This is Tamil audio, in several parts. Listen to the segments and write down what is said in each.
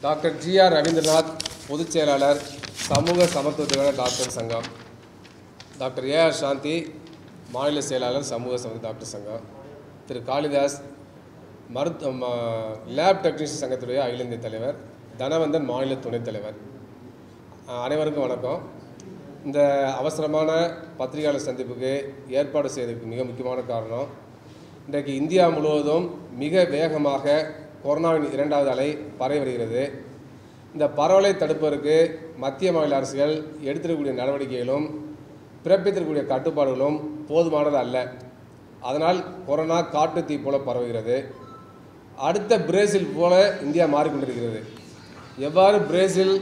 டாக்டர் ஜிஆர் ரவீந்திரநாத் பொதுச் செயலாளர் சமூக சமத்துவத்துக்கான டாக்டர் சங்கம் டாக்டர் ஏஆர் சாந்தி மாநில செயலாளர் சமூக சமத்துவ டாக்டர் சங்கம் திரு காளிதாஸ் மருத்துவ ம- லேப் டெக்னீஷியன் சங்கத்துடைய அகில இந்திய தலைவர் தனவந்தன் மாநில துணைத் தலைவர் அஹ் அனைவருக்கும் வணக்கம் இந்த அவசரமான பத்திரிகையாளர் சந்திப்புக்கு ஏற்பாடு செய்ததுக்கு மிக முக்கியமான காரணம் இன்றைக்கு இந்தியா முழுவதும் மிக வேகமாக கொரோனாவின் இரண்டாவது அலை பரவி வருகிறது இந்த பரவலை தடுப்பதற்கு மத்திய மாநில அரசுகள் எடுத்திருக்கக்கூடிய நடவடிக்கைகளும் பிறப்பித்திருக்கக்கூடிய கட்டுப்பாடுகளும் போதுமானது அல்ல அதனால் கொரோனா காட்டு தீ போல பரவுகிறது அடுத்த பிரேசில் போல இந்தியா மாறிக்கொண்டிருக்கிறது எவ்வாறு பிரேசில்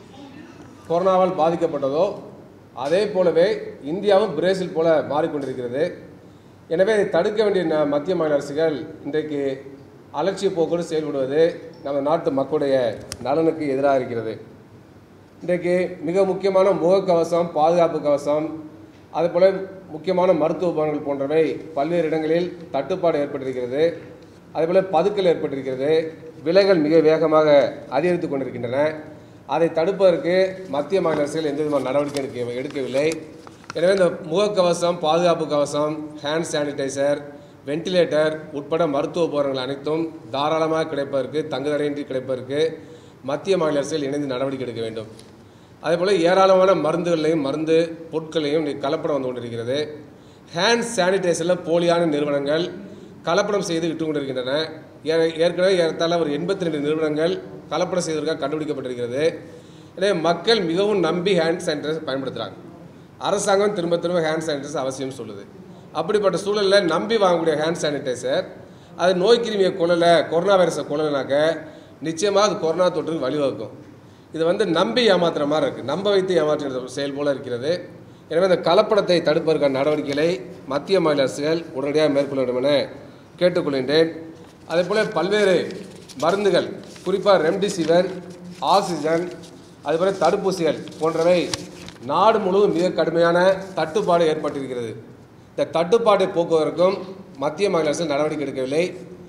கொரோனாவால் பாதிக்கப்பட்டதோ அதே போலவே இந்தியாவும் பிரேசில் போல மாறிக்கொண்டிருக்கிறது எனவே இதை தடுக்க வேண்டிய ந- மத்திய மாநில அரசுகள் இன்றைக்கு அலட்சிய போக்கோடு செயல்படுவது நம்ம நாட்டு மக்களுடைய நலனுக்கு எதிராக இருக்கிறது இன்றைக்கு மிக முக்கியமான முகக்கவசம் பாதுகாப்பு கவசம் அதுபோல முக்கியமான மருத்துவ உபகரணங்கள் போன்றவை பல்வேறு இடங்களில் தட்டுப்பாடு ஏற்பட்டிருக்கிறது அதேபோல பதுக்கல் ஏற்பட்டிருக்கிறது விலைகள் மிக வேகமாக அதிகரித்து கொண்டிருக்கின்றன அதை தடுப்பதற்கு மத்திய மாநில அரசுகள் எந்த விதமான நடவடிக்கை எடுக்க- எடுக்கவில்லை எனவே இந்த முகக்கவசம் பாதுகாப்பு கவசம் ஹேண்ட் சானிடைசர் வென்டிலேட்டர் உட்பட மருத்துவ உபகரணங்கள் அனைத்தும் தாராளமாக கிடைப்பதற்கு தங்குதடையின்றி கிடைப்பதற்கு மத்திய மாநில அரசுகள் இணைந்து நடவடிக்கை எடுக்க வேண்டும் அதேபோல் ஏராளமான மருந்துகளையும் மருந்து பொருட்களையும் இன்னைக்கு கலப்படம் வந்து கொண்டிருக்கிறது ஹேண்ட் சானிடைசரில் போலியான நிறுவனங்கள் கலப்படம் செய்து விட்டு கொண்டிருக்கின்றன ஏ- ஏற்கனவே ஏறத்தாழ ஒரு எண்பத்தி ரெண்டு நிறுவனங்கள் கலப்படம் செய்வதற்காக கண்டுபிடிக்கப்பட்டிருக்கிறது எனவே மக்கள் மிகவும் நம்பி ஹேண்ட் சானிடைசர் பயன்படுத்துகிறாங்க அரசாங்கம் திரும்ப திரும்ப ஹேண்ட் சானிடைசர் அவசியம் சொல்லுது அப்படிப்பட்ட சூழலில் நம்பி வாங்கக்கூடிய ஹேண்ட் சானிடைசர் அது நோய் கிருமியை கொல்லலை கொரோனா வைரஸை கொல்லலைனாக்க நிச்சயமாக அது கொரோனா தொற்றுக்கு வழிவகுக்கும் இது வந்து நம்பி ஏமாத்துற மாதிரி இருக்குது நம்ப வைத்து ஏமாற்றுகிற செயல் போல இருக்கிறது எனவே இந்த கலப்படத்தை தடுப்பதற்கான நடவடிக்கைகளை மத்திய மாநில அரசுகள் உடனடியாக மேற்கொள்ள வேண்டும் என கேட்டுக்கொள்கின்றேன் அதேபோல பல்வேறு மருந்துகள் குறிப்பாக ரெம்டிசிவர் ஆக்சிஜன் அதுபோல தடுப்பூசிகள் போன்றவை நாடு முழுவதும் மிக கடுமையான தட்டுப்பாடு ஏற்பட்டிருக்கிறது இந்த தட்டுப்பாட்டை போக்குவதற்கும் மத்திய மாநில அரசு நடவடிக்கை எடுக்கவில்லை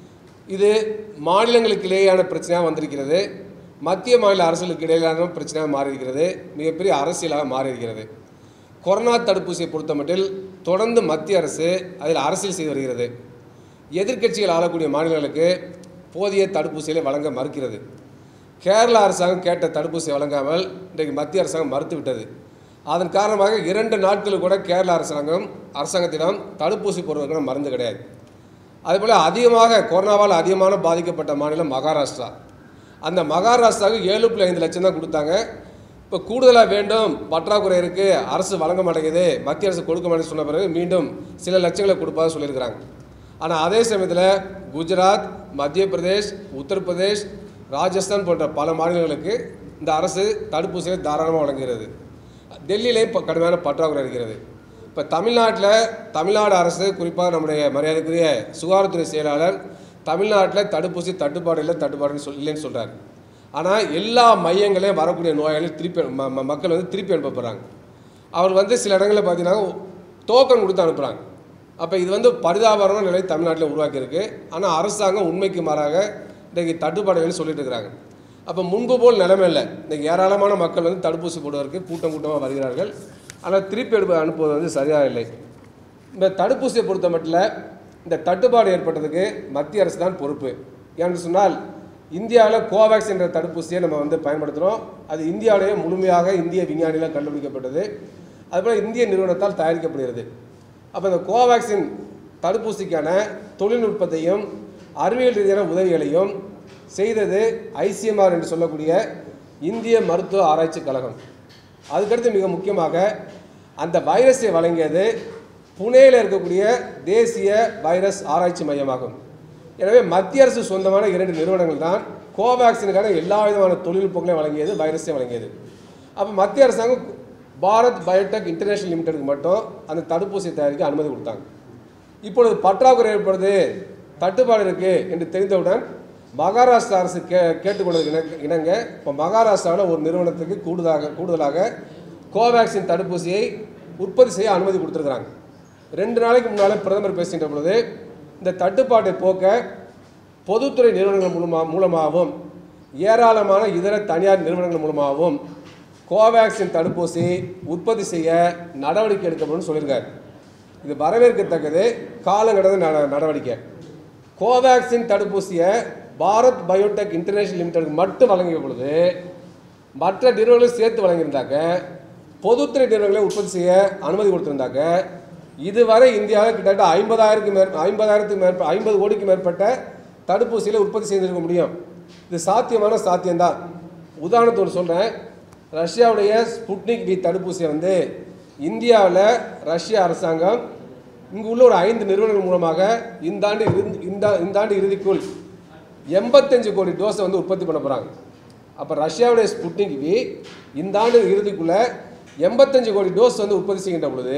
இது மாநிலங்களுக்கு இடையேயான பிரச்சனையாக வந்திருக்கிறது மத்திய மாநில அரசுகளுக்கு இடையிலான பிரச்சனையாக மாறியிருக்கிறது மிகப்பெரிய அரசியலாக மாறியிருக்கிறது கொரோனா தடுப்பூசியை பொறுத்தமட்டில் தொடர்ந்து மத்திய அரசு அதில் அரசியல் செய்து வருகிறது எதிர்க்கட்சிகள் ஆளக்கூடிய மாநிலங்களுக்கு போதிய தடுப்பூசிகளை வழங்க மறுக்கிறது கேரள அரசாங்கம் கேட்ட தடுப்பூசி வழங்காமல் இன்றைக்கு மத்திய அரசாங்கம் மறுத்துவிட்டது அதன் காரணமாக இரண்டு நாட்களுக்கு கூட கேரள அரசாங்கம் அரசாங்கத்திடம் தடுப்பூசி போடுவதற்கான மருந்து கிடையாது அதேபோல் அதிகமாக கொரோனாவால் அதிகமான பாதிக்கப்பட்ட மாநிலம் மகாராஷ்டிரா அந்த மகாராஷ்டிராவுக்கு ஏழு புள்ளி ஐந்து லட்சம் தான் கொடுத்தாங்க இப்போ கூடுதலாக வேண்டும் பற்றாக்குறை இருக்குது அரசு வழங்க மாட்டேங்குது மத்திய அரசு கொடுக்க மாட்டேங்குது சொன்ன பிறகு மீண்டும் சில லட்சங்களை கொடுப்பதாக சொல்லியிருக்கிறாங்க ஆனால் அதே சமயத்தில் குஜராத் மத்திய பிரதேஷ் உத்தரப்பிரதேஷ் ராஜஸ்தான் போன்ற பல மாநிலங்களுக்கு இந்த அரசு தடுப்பூசியை தாராளமாக வழங்குகிறது டெல்லியிலேயும் இப்போ கடுமையான பற்றாக்குறை இருக்கிறது இப்போ தமிழ்நாட்டில் தமிழ்நாடு அரசு குறிப்பாக நம்முடைய மரியாதைக்குரிய சுகாதாரத்துறை செயலாளர் தமிழ்நாட்டில் தடுப்பூசி தட்டுப்பாடு இல்லை தட்டுப்பாடுன்னு சொல் இல்லைன்னு சொல்கிறார் ஆனால் எல்லா மையங்களையும் வரக்கூடிய நோயாளிகள் திருப்பி ம- ம- மக்கள் வந்து திருப்பி அனுப்பப்படுறாங்க அவர் வந்து சில இடங்களில் பார்த்தீங்கன்னா டோக்கன் கொடுத்து அனுப்புகிறாங்க அப்போ இது வந்து பரிதாபமான நிலை தமிழ்நாட்டில் உருவாக்கியிருக்கு ஆனால் அரசாங்கம் உண்மைக்கு மாறாக இன்றைக்கு தட்டுப்பாடுகள்னு சொல்லிட்டு இருக்கிறாங்க அப்போ முன்பு போல் நிலைமை இல்லை இன்றைக்கி ஏராளமான மக்கள் வந்து தடுப்பூசி போடுவதற்கு கூட்டம் கூட்டமாக வருகிறார்கள் ஆனால் திருப்பி எடுப்பு அனுப்புவது வந்து சரியாக இல்லை இந்த தடுப்பூசியை பொறுத்த மட்டும் இந்த தட்டுப்பாடு ஏற்பட்டதுக்கு மத்திய அரசு தான் பொறுப்பு ஏன்னு சொன்னால் இந்தியாவில் கோவேக்ஸ் என்ற தடுப்பூசியை நம்ம வந்து பயன்படுத்துகிறோம் அது இந்தியாவிலேயே முழுமையாக இந்திய விஞ்ஞானிகளால் கண்டுபிடிக்கப்பட்டது அதுபோல் இந்திய நிறுவனத்தால் தயாரிக்கப்படுகிறது அப்போ இந்த கோவேக்சின் தடுப்பூசிக்கான தொழில்நுட்பத்தையும் அறிவியல் ரீதியான உதவிகளையும் செய்தது ஐசிஎம்ஆர் என்று சொல்லக்கூடிய இந்திய மருத்துவ ஆராய்ச்சி கழகம் அதுக்கடுத்து மிக முக்கியமாக அந்த வைரஸை வழங்கியது புனேயில் இருக்கக்கூடிய தேசிய வைரஸ் ஆராய்ச்சி மையமாகும் எனவே மத்திய அரசு சொந்தமான இரண்டு நிறுவனங்கள் தான் கோவேக்சினுக்கான எல்லா விதமான தொழில்நுட்பங்களையும் வழங்கியது வைரஸை வழங்கியது அப்போ மத்திய அரசாங்கம் பாரத் பயோடெக் இன்டர்நேஷனல் லிமிடெடுக்கு மட்டும் அந்த தடுப்பூசி தயாரிக்க அனுமதி கொடுத்தாங்க இப்பொழுது பற்றாக்குறை ஏற்படுது தட்டுப்பாடு இருக்கு என்று தெரிந்தவுடன் மகாராஷ்டிரா அரசு கே கேட்டுக்கொண்டது இணங்க இணங்க இப்போ மகாராஷ்டிராவில் ஒரு நிறுவனத்துக்கு கூடுதலாக கூடுதலாக கோவேக்சின் தடுப்பூசியை உற்பத்தி செய்ய அனுமதி கொடுத்துருக்குறாங்க ரெண்டு நாளைக்கு முன்னால் பிரதமர் பேசுகின்ற பொழுது இந்த தட்டுப்பாட்டை போக்க பொதுத்துறை நிறுவனங்கள் மூலமா மூலமாகவும் ஏராளமான இதர தனியார் நிறுவனங்கள் மூலமாகவும் கோவேக்சின் தடுப்பூசி உற்பத்தி செய்ய நடவடிக்கை எடுக்கப்படும் சொல்லியிருக்காரு இது வரவேற்கத்தக்கது காலங்கடந்த நட- நடவடிக்கை கோவேக்சின் தடுப்பூசியை பாரத் பயோடெக் இன்டர்நேஷனல் லிமிடெடுக்கு மட்டும் வழங்கிய பொழுது மற்ற நிறுவனங்களும் சேர்த்து வழங்கியிருந்தாக்க பொதுத்துறை நிறுவனங்களை உற்பத்தி செய்ய அனுமதி கொடுத்திருந்தாக்க இதுவரை இந்தியாவில் கிட்டத்தட்ட ஐம்பதாயிரத்துக்கு மேற் ஐம்பதாயிரத்துக்கு மேற்ப ஐம்பது கோடிக்கு மேற்பட்ட தடுப்பூசிகளை உற்பத்தி செய்திருக்க முடியும் இது சாத்தியமான சாத்தியம்தான் உதாரணத்தோடு சொல்கிறேன் ரஷ்யாவுடைய ஸ்புட்னிக் வி தடுப்பூசியை வந்து இந்தியாவில் ரஷ்ய அரசாங்கம் இங்கு உள்ள ஒரு ஐந்து நிறுவனங்கள் மூலமாக இந்த ஆண்டு இறுதி- இந்த இந்த ஆண்டு இறுதிக்குள் எண்பத்தஞ்சு கோடி டோஸை வந்து உற்பத்தி பண்ண போகிறாங்க அப்போ ரஷ்யாவுடைய ஸ்புட்னிக் வி இந்த ஆண்டு இறுதிக்குள்ள எண்பத்தஞ்சு கோடி டோஸ் வந்து உற்பத்தி செய்கின்ற பொழுது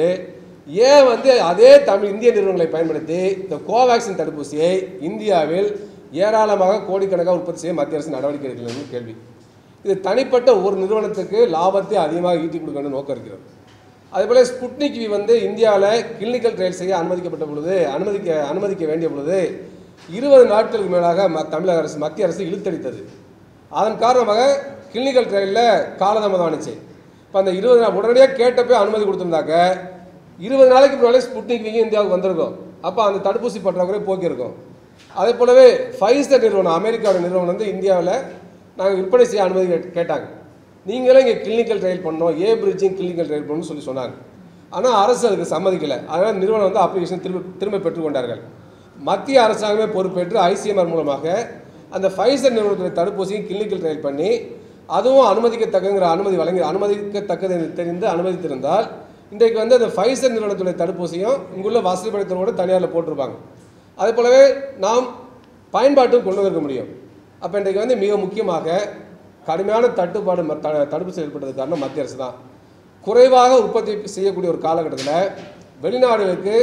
ஏன் வந்து அதே தமிழ் இந்திய நிறுவனங்களை பயன்படுத்தி இந்த கோவேக்சின் தடுப்பூசியை இந்தியாவில் ஏராளமாக கோடிக்கணக்காக உற்பத்தி செய்ய மத்திய அரசு நடவடிக்கை எடுக்கலன்னு கேள்வி இது தனிப்பட்ட ஒரு நிறுவனத்துக்கு லாபத்தை அதிகமாக ஈட்டி கொடுக்கணும்னு நோக்கம் இருக்கிறது அதேபோல் ஸ்புட்னிக் வி வந்து இந்தியாவில் கிளினிக்கல் ட்ரையல் செய்ய அனுமதிக்கப்பட்ட பொழுது அனுமதிக்க அனுமதிக்க வேண்டிய பொழுது இருபது நாட்களுக்கு மேலாக ம தமிழக அரசு மத்திய அரசு இழுத்தடித்தது அதன் காரணமாக கிளினிக்கல் ட்ரையலில் காலதாமதம் ஆணுச்சு இப்போ அந்த இருபது நாள் உடனடியாக கேட்டப்போ அனுமதி கொடுத்துருந்தாக்க இருபது நாளைக்கு முன்னாலே ஸ்புட்னிக் விங்க இந்தியாவுக்கு வந்திருக்கும் அப்போ அந்த தடுப்பூசி பற்றாக்குறை போக்கியிருக்கும் அதே போலவே ஃபைசர் நிறுவனம் அமெரிக்காவோட நிறுவனம் வந்து இந்தியாவில் நாங்கள் விற்பனை செய்ய அனுமதி கேட்- கேட்டாங்க நீங்களே இங்கே கிளினிக்கல் ட்ரையல் பண்ணோம் ஏ பிரிட்ஜிங் கிளினிக்கல் ட்ரையல் பண்ணணும்னு சொல்லி சொன்னாங்க ஆனால் அரசு அதுக்கு சம்மதிக்கலை அதனால் நிறுவனம் வந்து அப்ளிகேஷன் திரும்ப திரும்ப பெற்றுக்கொண்டார்கள் மத்திய அரசாங்கமே பொறுப்பேற்று ஐசிஎம்ஆர் மூலமாக அந்த ஃபைசர் நிறுவனத்துடைய தடுப்பூசியும் கிளினிக்கல் ட்ரையல் பண்ணி அதுவும் அனுமதிக்கத்தக்கங்கிற அனுமதி வழங்கி அனுமதிக்கத்தக்கது என்று தெரிந்து அனுமதித்திருந்தால் இன்றைக்கு வந்து அந்த ஃபைசர் நிறுவனத்துடைய தடுப்பூசியும் இங்குள்ள வசதி படைத்தவரோட தனியாரில் போட்டிருப்பாங்க அதே போலவே நாம் பயன்பாட்டுக்கு கொண்டு வந்திருக்க முடியும் அப்போ இன்றைக்கு வந்து மிக முக்கியமாக கடுமையான தட்டுப்பாடு ம- த- தடுப்பூசி ஏற்பட்டது காரணம் மத்திய அரசு தான் குறைவாக உற்பத்தி செய்யக்கூடிய ஒரு காலகட்டத்தில் வெளிநாடுகளுக்கு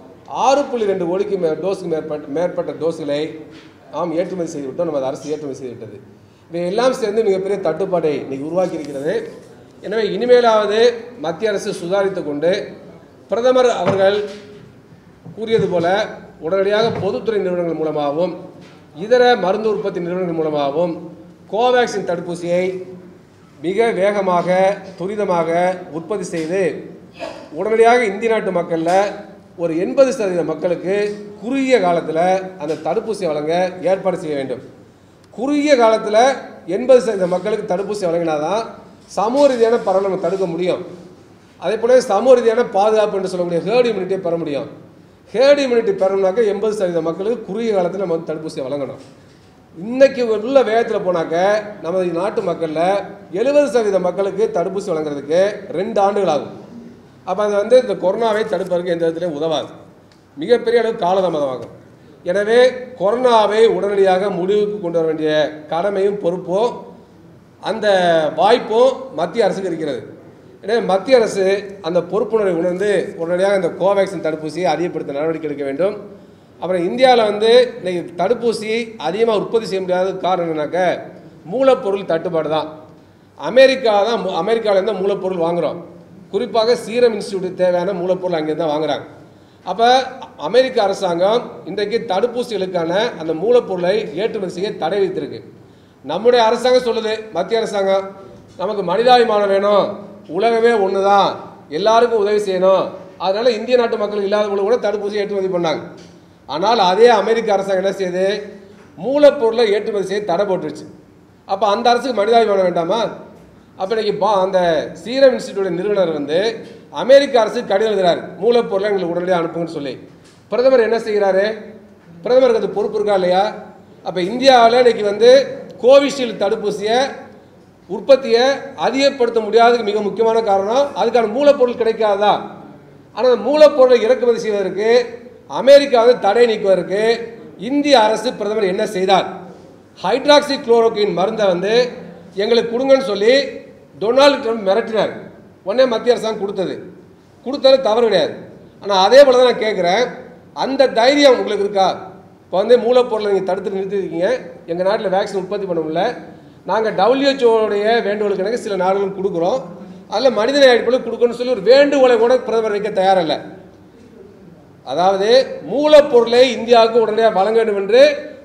ஆறு புள்ளி ரெண்டு கோடிக்கு மே டோஸுக்கு மேற்பட்ட மேற்பட்ட டோஸ்களை நாம் ஏற்றுமதி செய்து விட்டோம் நமது அரசு ஏற்றுமதி செய்து விட்டது இவை எல்லாம் சேர்ந்து மிகப்பெரிய தட்டுப்பாட்டை இன்னைக்கு உருவாக்கி இருக்கிறது எனவே இனிமேலாவது மத்திய அரசு சுதாரித்து கொண்டு பிரதமர் அவர்கள் கூறியது போல உடனடியாக பொதுத்துறை நிறுவனங்கள் மூலமாகவும் இதர மருந்து உற்பத்தி நிறுவனங்கள் மூலமாகவும் கோவேக்சின் தடுப்பூசியை மிக வேகமாக துரிதமாக உற்பத்தி செய்து உடனடியாக இந்திய நாட்டு மக்களில் ஒரு எண்பது சதவீத மக்களுக்கு குறுகிய காலத்தில் அந்த தடுப்பூசி வழங்க ஏற்பாடு செய்ய வேண்டும் குறுகிய காலத்தில் எண்பது சதவீத மக்களுக்கு தடுப்பூசி வழங்கினாதான் சமூக ரீதியான பரவலை நம்ம தடுக்க முடியும் அதே போல சமூக ரீதியான பாதுகாப்பு என்று சொல்லக்கூடிய ஹேர்ட் இம்யூனிட்டியை பெற முடியும் ஹேர்ட் இம்யூனிட்டி பெறணும்னாக்க எண்பது சதவீத மக்களுக்கு குறுகிய காலத்தில் நம்ம வந்து தடுப்பூசியை வழங்கணும் இன்னைக்கு உள்ள வேகத்தில் போனாக்க நமது நாட்டு மக்களில் எழுபது சதவீத மக்களுக்கு தடுப்பூசி வழங்குறதுக்கு ரெண்டு ஆண்டுகள் ஆகும் அப்போ அது வந்து இந்த கொரோனாவை தடுப்பதற்கு எந்த விதத்திலையும் உதவாது மிகப்பெரிய அளவு காலதாமதமாகும் எனவே கொரோனாவை உடனடியாக முடிவுக்கு கொண்டு வர வேண்டிய கடமையும் பொறுப்பும் அந்த வாய்ப்பும் மத்திய அரசுக்கு இருக்கிறது எனவே மத்திய அரசு அந்த பொறுப்புணர்வை உணர்ந்து உடனடியாக இந்த கோவேக்சின் தடுப்பூசியை அதிகப்படுத்த நடவடிக்கை எடுக்க வேண்டும் அப்புறம் இந்தியாவில் வந்து இன்னைக்கு தடுப்பூசி அதிகமாக உற்பத்தி செய்ய முடியாத காரணம் என்னன்னாக்க மூலப்பொருள் தட்டுப்பாடு தான் அமெரிக்கா தான் மூ- அமெரிக்காவிலேருந்து தான் மூலப்பொருள் வாங்குகிறோம் குறிப்பாக சீரம் இன்ஸ்டியூட் தேவையான மூலப்பொருள் அங்கேருந்து தான் வாங்குறாங்க அப்போ அமெரிக்க அரசாங்கம் இன்றைக்கு தடுப்பூசிகளுக்கான அந்த மூலப்பொருளை ஏற்றுமதி செய்ய தடை விதித்திருக்கு நம்முடைய அரசாங்கம் சொல்லுது மத்திய அரசாங்கம் நமக்கு மனிதாபிமானம் வேணும் உலகமே ஒன்று தான் எல்லாருக்கும் உதவி செய்யணும் அதனால இந்திய நாட்டு மக்கள் இல்லாதவங்களும் கூட தடுப்பூசி ஏற்றுமதி பண்ணாங்க ஆனால் அதே அமெரிக்க அரசாங்கம் என்ன செய்யுது மூலப்பொருளை ஏற்றுமதி செய்ய தடை போட்டுருச்சு அப்போ அந்த அரசுக்கு மனிதாபிமானம் வேண்டாமா அப்போ இன்னைக்கு பா அந்த சீரம் இன்ஸ்டிடியூட் நிறுவனர் வந்து அமெரிக்க அரசுக்கு கடிதம் எழுதுறாரு மூலப்பொருளை எங்களுக்கு உடனடியாக அனுப்புங்கன்னு சொல்லி பிரதமர் என்ன செய்கிறாரு பிரதமருக்கு அது பொறுப்பு இருக்கா இல்லையா அப்போ இந்தியாவில் இன்னைக்கு வந்து கோவிஷீல்டு தடுப்பூசியை உற்பத்தியை அதிகப்படுத்த முடியாததுக்கு மிக முக்கியமான காரணம் அதுக்கான மூலப்பொருள் கிடைக்காதா ஆனால் அந்த மூலப்பொருளை இறக்குமதி செய்வதற்கு அமெரிக்கா வந்து தடை நீக்குவதற்கு இந்திய அரசு பிரதமர் என்ன செய்தார் ஹைட்ராக்சி குளோரோகின் மருந்தை வந்து எங்களுக்கு கொடுங்கன்னு சொல்லி டொனால்டு ட்ரம்ப் மிரட்டினார் உடனே மத்திய அரசாங்கம் கொடுத்தது கொடுத்தது தவறு கிடையாது ஆனால் அதே போல தான் நான் கேட்குறேன் அந்த தைரியம் உங்களுக்கு இருக்கா இப்போ வந்து மூலப்பொருளை நீங்கள் தடுத்து நிறுத்திருக்கீங்க எங்கள் நாட்டில் வேக்சின் உற்பத்தி பண்ண முடியல நாங்கள் டபிள்யூஹெச்ஓடைய வேண்டுகோளுக்கு எனக்கு சில நாடுகள் கொடுக்குறோம் அதில் மனிதநேய அடிப்படையில் கொடுக்கணும்னு சொல்லி ஒரு வேண்டுகோளை கூட பிரதமர் வைக்க தயாரில்லை அதாவது மூலப்பொருளை இந்தியாவுக்கு உடனடியாக வழங்க வேண்டும் என்று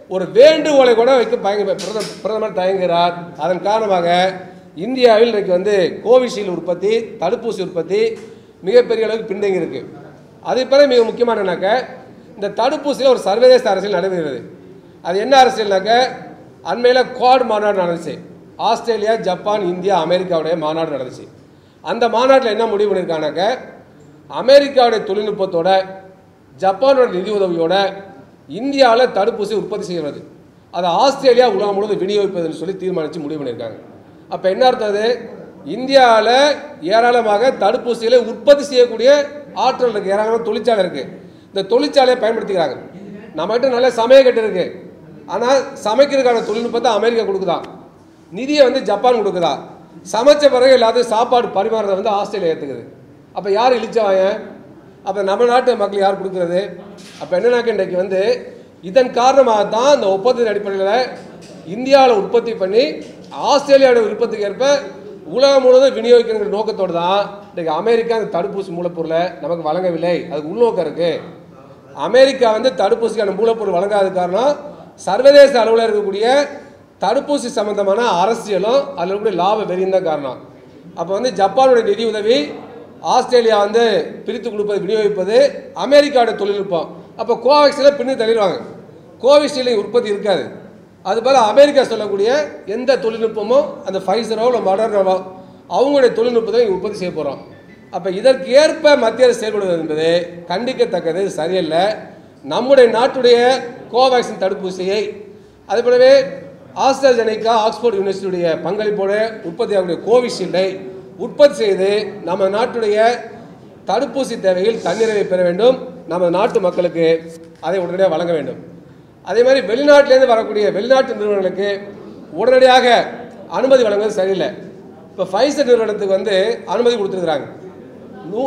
ஒரு வேண்டுகோளை கூட வைக்க பயங்க பிரதமர் பிரதமர் தயங்குகிறார் அதன் காரணமாக இந்தியாவில் இன்றைக்கு வந்து கோவிஷீல்டு உற்பத்தி தடுப்பூசி உற்பத்தி மிகப்பெரிய அளவுக்கு பின்தங்கி இருக்கு அது பிறகு மிக முக்கியமான என்னக்க இந்த தடுப்பூசியில் ஒரு சர்வதேச அரசியல் நடைபெறுகிறது அது என்ன அரசியல்னாக்க அண்மையில் குவாட் மாநாடு நடந்துச்சு ஆஸ்திரேலியா ஜப்பான் இந்தியா அமெரிக்காவுடைய மாநாடு நடந்துச்சு அந்த மாநாட்டில் என்ன முடிவு பண்ணியிருக்காங்கனாக்க அமெரிக்காவுடைய தொழில்நுட்பத்தோட ஜப்பானோட நிதி உதவியோட இந்தியாவில் தடுப்பூசி உற்பத்தி செய்வது அதை ஆஸ்திரேலியா உலகம் முழுவதும் விநியோகிப்பதுன்னு சொல்லி தீர்மானித்து முடிவு பண்ணியிருக்காங்க அப்போ என்ன அர்த்தம் அது இந்தியாவில் ஏராளமாக தடுப்பூசிகளை உற்பத்தி செய்யக்கூடிய ஆற்றல் இருக்குது ஏராளமாக தொழிற்சாலை இருக்குது இந்த தொழிற்சாலையை பயன்படுத்திக்கிறாங்க நம்மகிட்ட நல்ல சமயக்கட்டு இருக்குது ஆனால் சமைக்கிறதுக்கான தொழில்நுட்பத்தை அமெரிக்கா கொடுக்குதான் நிதியை வந்து ஜப்பான் கொடுக்குதா சமைச்ச பிறகு எல்லாத்தையும் சாப்பாடு பரிமாறதை வந்து ஆஸ்திரேலியா ஏற்றுக்குது அப்போ யார் இழிச்சவாயன் அப்போ நம்ம நாட்டு மக்கள் யார் கொடுக்குறது அப்போ என்னன்னாக்க இன்றைக்கு வந்து இதன் காரணமாக தான் இந்த ஒப்பந்தத்தின் அடிப்படையில் இந்தியாவில் உற்பத்தி பண்ணி ஆஸ்திரேலியாவோட உற்பத்திக்கு ஏற்ப உலகம் முழுவதும் விநியோகிக்கிற நோக்கத்தோடு தான் இன்றைக்கு அமெரிக்கா அந்த தடுப்பூசி மூலப்பொருளை நமக்கு வழங்கவில்லை அதுக்கு உள்நோக்கம் இருக்குது அமெரிக்கா வந்து தடுப்பூசிக்கான மூலப்பொருள் வழங்காத காரணம் சர்வதேச அளவில் இருக்கக்கூடிய தடுப்பூசி சம்பந்தமான அரசியலும் அதில் இருக்கக்கூடிய லாப வெறியும் தான் காரணம் அப்போ வந்து ஜப்பானுடைய நிதி உதவி ஆஸ்திரேலியா வந்து பிரித்து கொடுப்பது விநியோகிப்பது அமெரிக்காவோட தொழில்நுட்பம் அப்போ கோவேக்சினில் பின்னு தள்ளிடுவாங்க கோவிஷீல்டு உற்பத்தி இருக்காது அது போல அமெரிக்கா சொல்லக்கூடிய எந்த தொழில்நுட்பமும் அந்த ஃபைசரோ இல்லை மடர்னவோ அவங்களுடைய தொழில்நுட்பத்தை இங்க உற்பத்தி செய்ய போகிறோம் அப்போ இதற்கு ஏற்ப மத்திய அரசு செயல்படுவது என்பது கண்டிக்கத்தக்கது சரியல்ல நம்முடைய நாட்டுடைய கோவேக்சின் தடுப்பூசியை அதே போலவே ஆஸ்ட்ராஜெனிக்கா ஆக்ஸ்போர்ட் யூனிவர்சிட்டியுடைய பங்களிப்போடு உற்பத்தியாகக்கூடிய கோவிஷீல்டை உற்பத்தி செய்து நம்ம நாட்டுடைய தடுப்பூசி தேவையில் தன்னிறைவை பெற வேண்டும் நம்ம நாட்டு மக்களுக்கு அதை உடனடியாக வழங்க வேண்டும் அதே மாதிரி வெளிநாட்டிலேருந்து வரக்கூடிய வெளிநாட்டு நிறுவனங்களுக்கு உடனடியாக அனுமதி வழங்குவது சரியில்லை இப்போ ஃபைசர் நிறுவனத்துக்கு வந்து அனுமதி கொடுத்துருக்குறாங்க நூ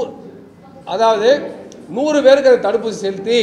அதாவது நூறு பேருக்கு அந்த தடுப்பூசி செலுத்தி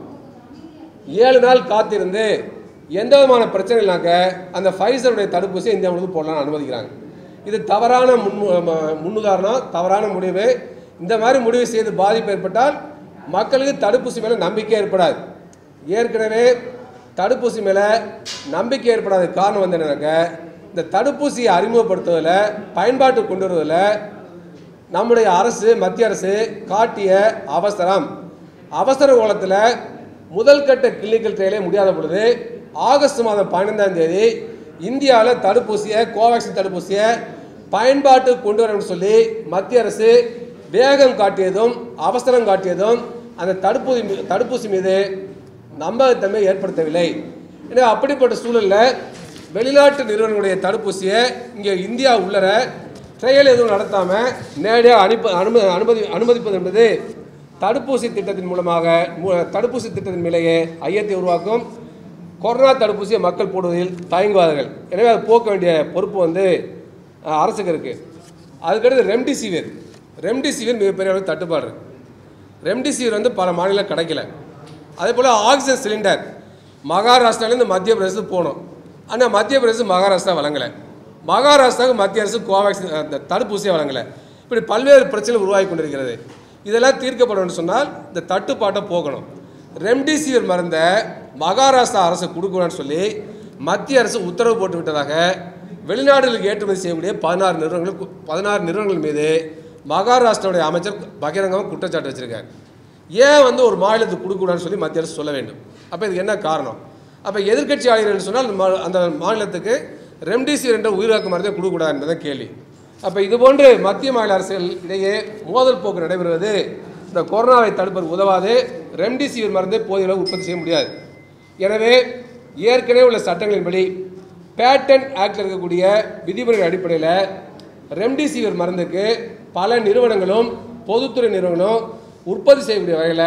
ஏழு நாள் காத்திருந்து எந்த விதமான பிரச்சனை இல்லைனாக்க அந்த ஃபைசருடைய தடுப்பூசி இந்தியா முழுவதும் போடலாம்னு அனுமதிக்கிறாங்க இது தவறான முன் ம- முன்னுதாரணம் தவறான முடிவு இந்த மாதிரி முடிவு செய்து பாதிப்பு ஏற்பட்டால் மக்களுக்கு தடுப்பூசி மேலே நம்பிக்கை ஏற்படாது ஏற்கனவே தடுப்பூசி மேலே நம்பிக்கை ஏற்படாத காரணம் வந்து என்னன்னாக்க இந்த தடுப்பூசியை அறிமுகப்படுத்துவதில் பயன்பாட்டு கொண்டு வருவதில் நம்முடைய அரசு மத்திய அரசு காட்டிய அவசரம் அவசர கோலத்தில் முதல் கட்ட கிளினிக்கல் ட்ரையலே முடியாத பொழுது ஆகஸ்ட் மாதம் பதினைந்தாம் தேதி இந்தியாவில் தடுப்பூசியை கோவேக்சின் தடுப்பூசியை பயன்பாட்டு கொண்டு வரணும்னு சொல்லி மத்திய அரசு வேகம் காட்டியதும் அவசரம் காட்டியதும் அந்த தடுப்பூசி மீ- தடுப்பூசி மீது நம்பகத்தன்மை ஏற்படுத்தவில்லை எனவே அப்படிப்பட்ட சூழலில் வெளிநாட்டு நிறுவனங்களுடைய தடுப்பூசியை இங்கே இந்தியா உள்ளர ட்ரையல் எதுவும் நடத்தாமல் நேரடியாக அனுப்ப அனுமதி அனுமதி அனுமதிப்பது என்பது தடுப்பூசி திட்டத்தின் மூலமாக மு- தடுப்பூசி திட்டத்தின் மேலேயே ஐயத்தை உருவாக்கும் கொரோனா தடுப்பூசியை மக்கள் போடுவதில் தயங்குவார்கள் எனவே அது போக்க வேண்டிய பொறுப்பு வந்து அஹ், அரசுக்கு இருக்குது அதுக்கடுத்து ரெம்டிசிவிர் ரெம்டிசிவிர் மிகப்பெரிய அளவு தட்டுப்பாடு இருக்கு. ரெம்டிசிவிர் வந்து பல மாநிலம் கிடைக்கல அதே போல் ஆக்சிஜன் சிலிண்டர் மகாராஷ்டிராலேருந்து மத்திய பிரதேசத்துக்கு போகணும் ஆனால் மத்திய பிரதேசம் மகாராஷ்டிரா வழங்கலை மகாராஷ்டிராவுக்கு மத்திய அரசு கோவேக்சின் அந்த தடுப்பூசியை வழங்கலை இப்படி பல்வேறு பிரச்சனை உருவாகி கொண்டிருக்கிறது இதெல்லாம் தீர்க்கப்படணும்னு சொன்னால் இந்த தட்டுப்பாட்டை போகணும் ரெம்டிசிவிர் மருந்தை மகாராஷ்டிரா அரசு கொடுக்கணும்னு சொல்லி மத்திய அரசு உத்தரவு போட்டு விட்டதாக வெளிநாடுகளுக்கு ஏற்றுமதி செய்யக்கூடிய பதினாறு நிறுவனங்கள் பதினாறு நிறுவனங்கள் மீது மகாராஷ்டிராவுடைய அமைச்சர் பகிரங்கமாக குற்றச்சாட்டு வச்சிருக்காரு ஏன் வந்து ஒரு மாநிலத்துக்கு கொடுக்கக்கூடாதுன்னு சொல்லி மத்திய அரசு சொல்ல வேண்டும் அப்போ இதுக்கு என்ன காரணம் அப்போ எதிர்க்கட்சி ஆளுநர் சொன்னால் அந்த மா- அந்த மாநிலத்துக்கு ரெம்டிசிவிர் என்ற உயிராக்க மருந்தை கொடுக்கக்கூடாது என்பதுதான் கேள்வி அப்போ இதுபோன்று மத்திய மாநில அரசுகள் இடையே மோதல் போக்கு நடைபெறுவது இந்த கொரோனாவை தடுப்பதற்கு உதவாது ரெம்டிசிவிர் மருந்தை போதிய அளவு உற்பத்தி செய்ய முடியாது எனவே ஏற்கனவே உள்ள சட்டங்களின்படி பேட்டன் ஆக்டில் இருக்கக்கூடிய விதிமுறைகள் அடிப்படையில் ரெம்டிசிவிர் மருந்துக்கு பல நிறுவனங்களும் பொதுத்துறை நிறுவனங்களும் உற்பத்தி செய்யக்கூடிய வகையில்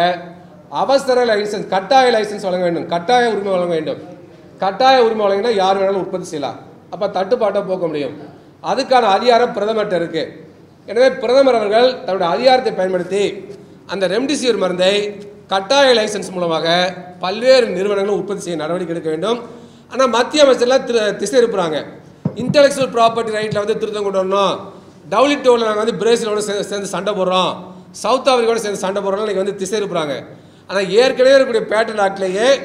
அவசர லைசன்ஸ் கட்டாய லைசன்ஸ் வழங்க வேண்டும் கட்டாய உரிமை வழங்க வேண்டும் கட்டாய உரிமை வழங்கினா யார் வேணாலும் உற்பத்தி செய்யலாம் அப்போ தட்டுப்பாட்டை போக்க முடியும் அதுக்கான அதிகாரம் பிரதமர்கிட்ட இருக்கு எனவே பிரதமர் அவர்கள் தன்னுடைய அதிகாரத்தை பயன்படுத்தி அந்த ரெம்டிசிவிர் மருந்தை கட்டாய லைசன்ஸ் மூலமாக பல்வேறு நிறுவனங்களும் உற்பத்தி செய்ய நடவடிக்கை எடுக்க வேண்டும் ஆனால் மத்திய அமைச்சர்லாம் திரு திசை இருப்புறாங்க இன்டெலெக்சுவல் ப்ராப்பர்ட்டி ரைட்டில் வந்து திருத்தம் கொண்டு வரணும் டவுலிட்டோவில் நாங்கள் வந்து பிரேசிலோட சே- சேர்ந்து சண்டை போடுறோம் சவுத் ஆப்பிரிக்காவோட சேர்ந்து சண்டை போடுறோம் இன்னைக்கு வந்து திசை இருப்புறாங்க ஆனால் ஏற்கனவே இருக்கக்கூடிய பேட்டன் ஆக்ட்லேயே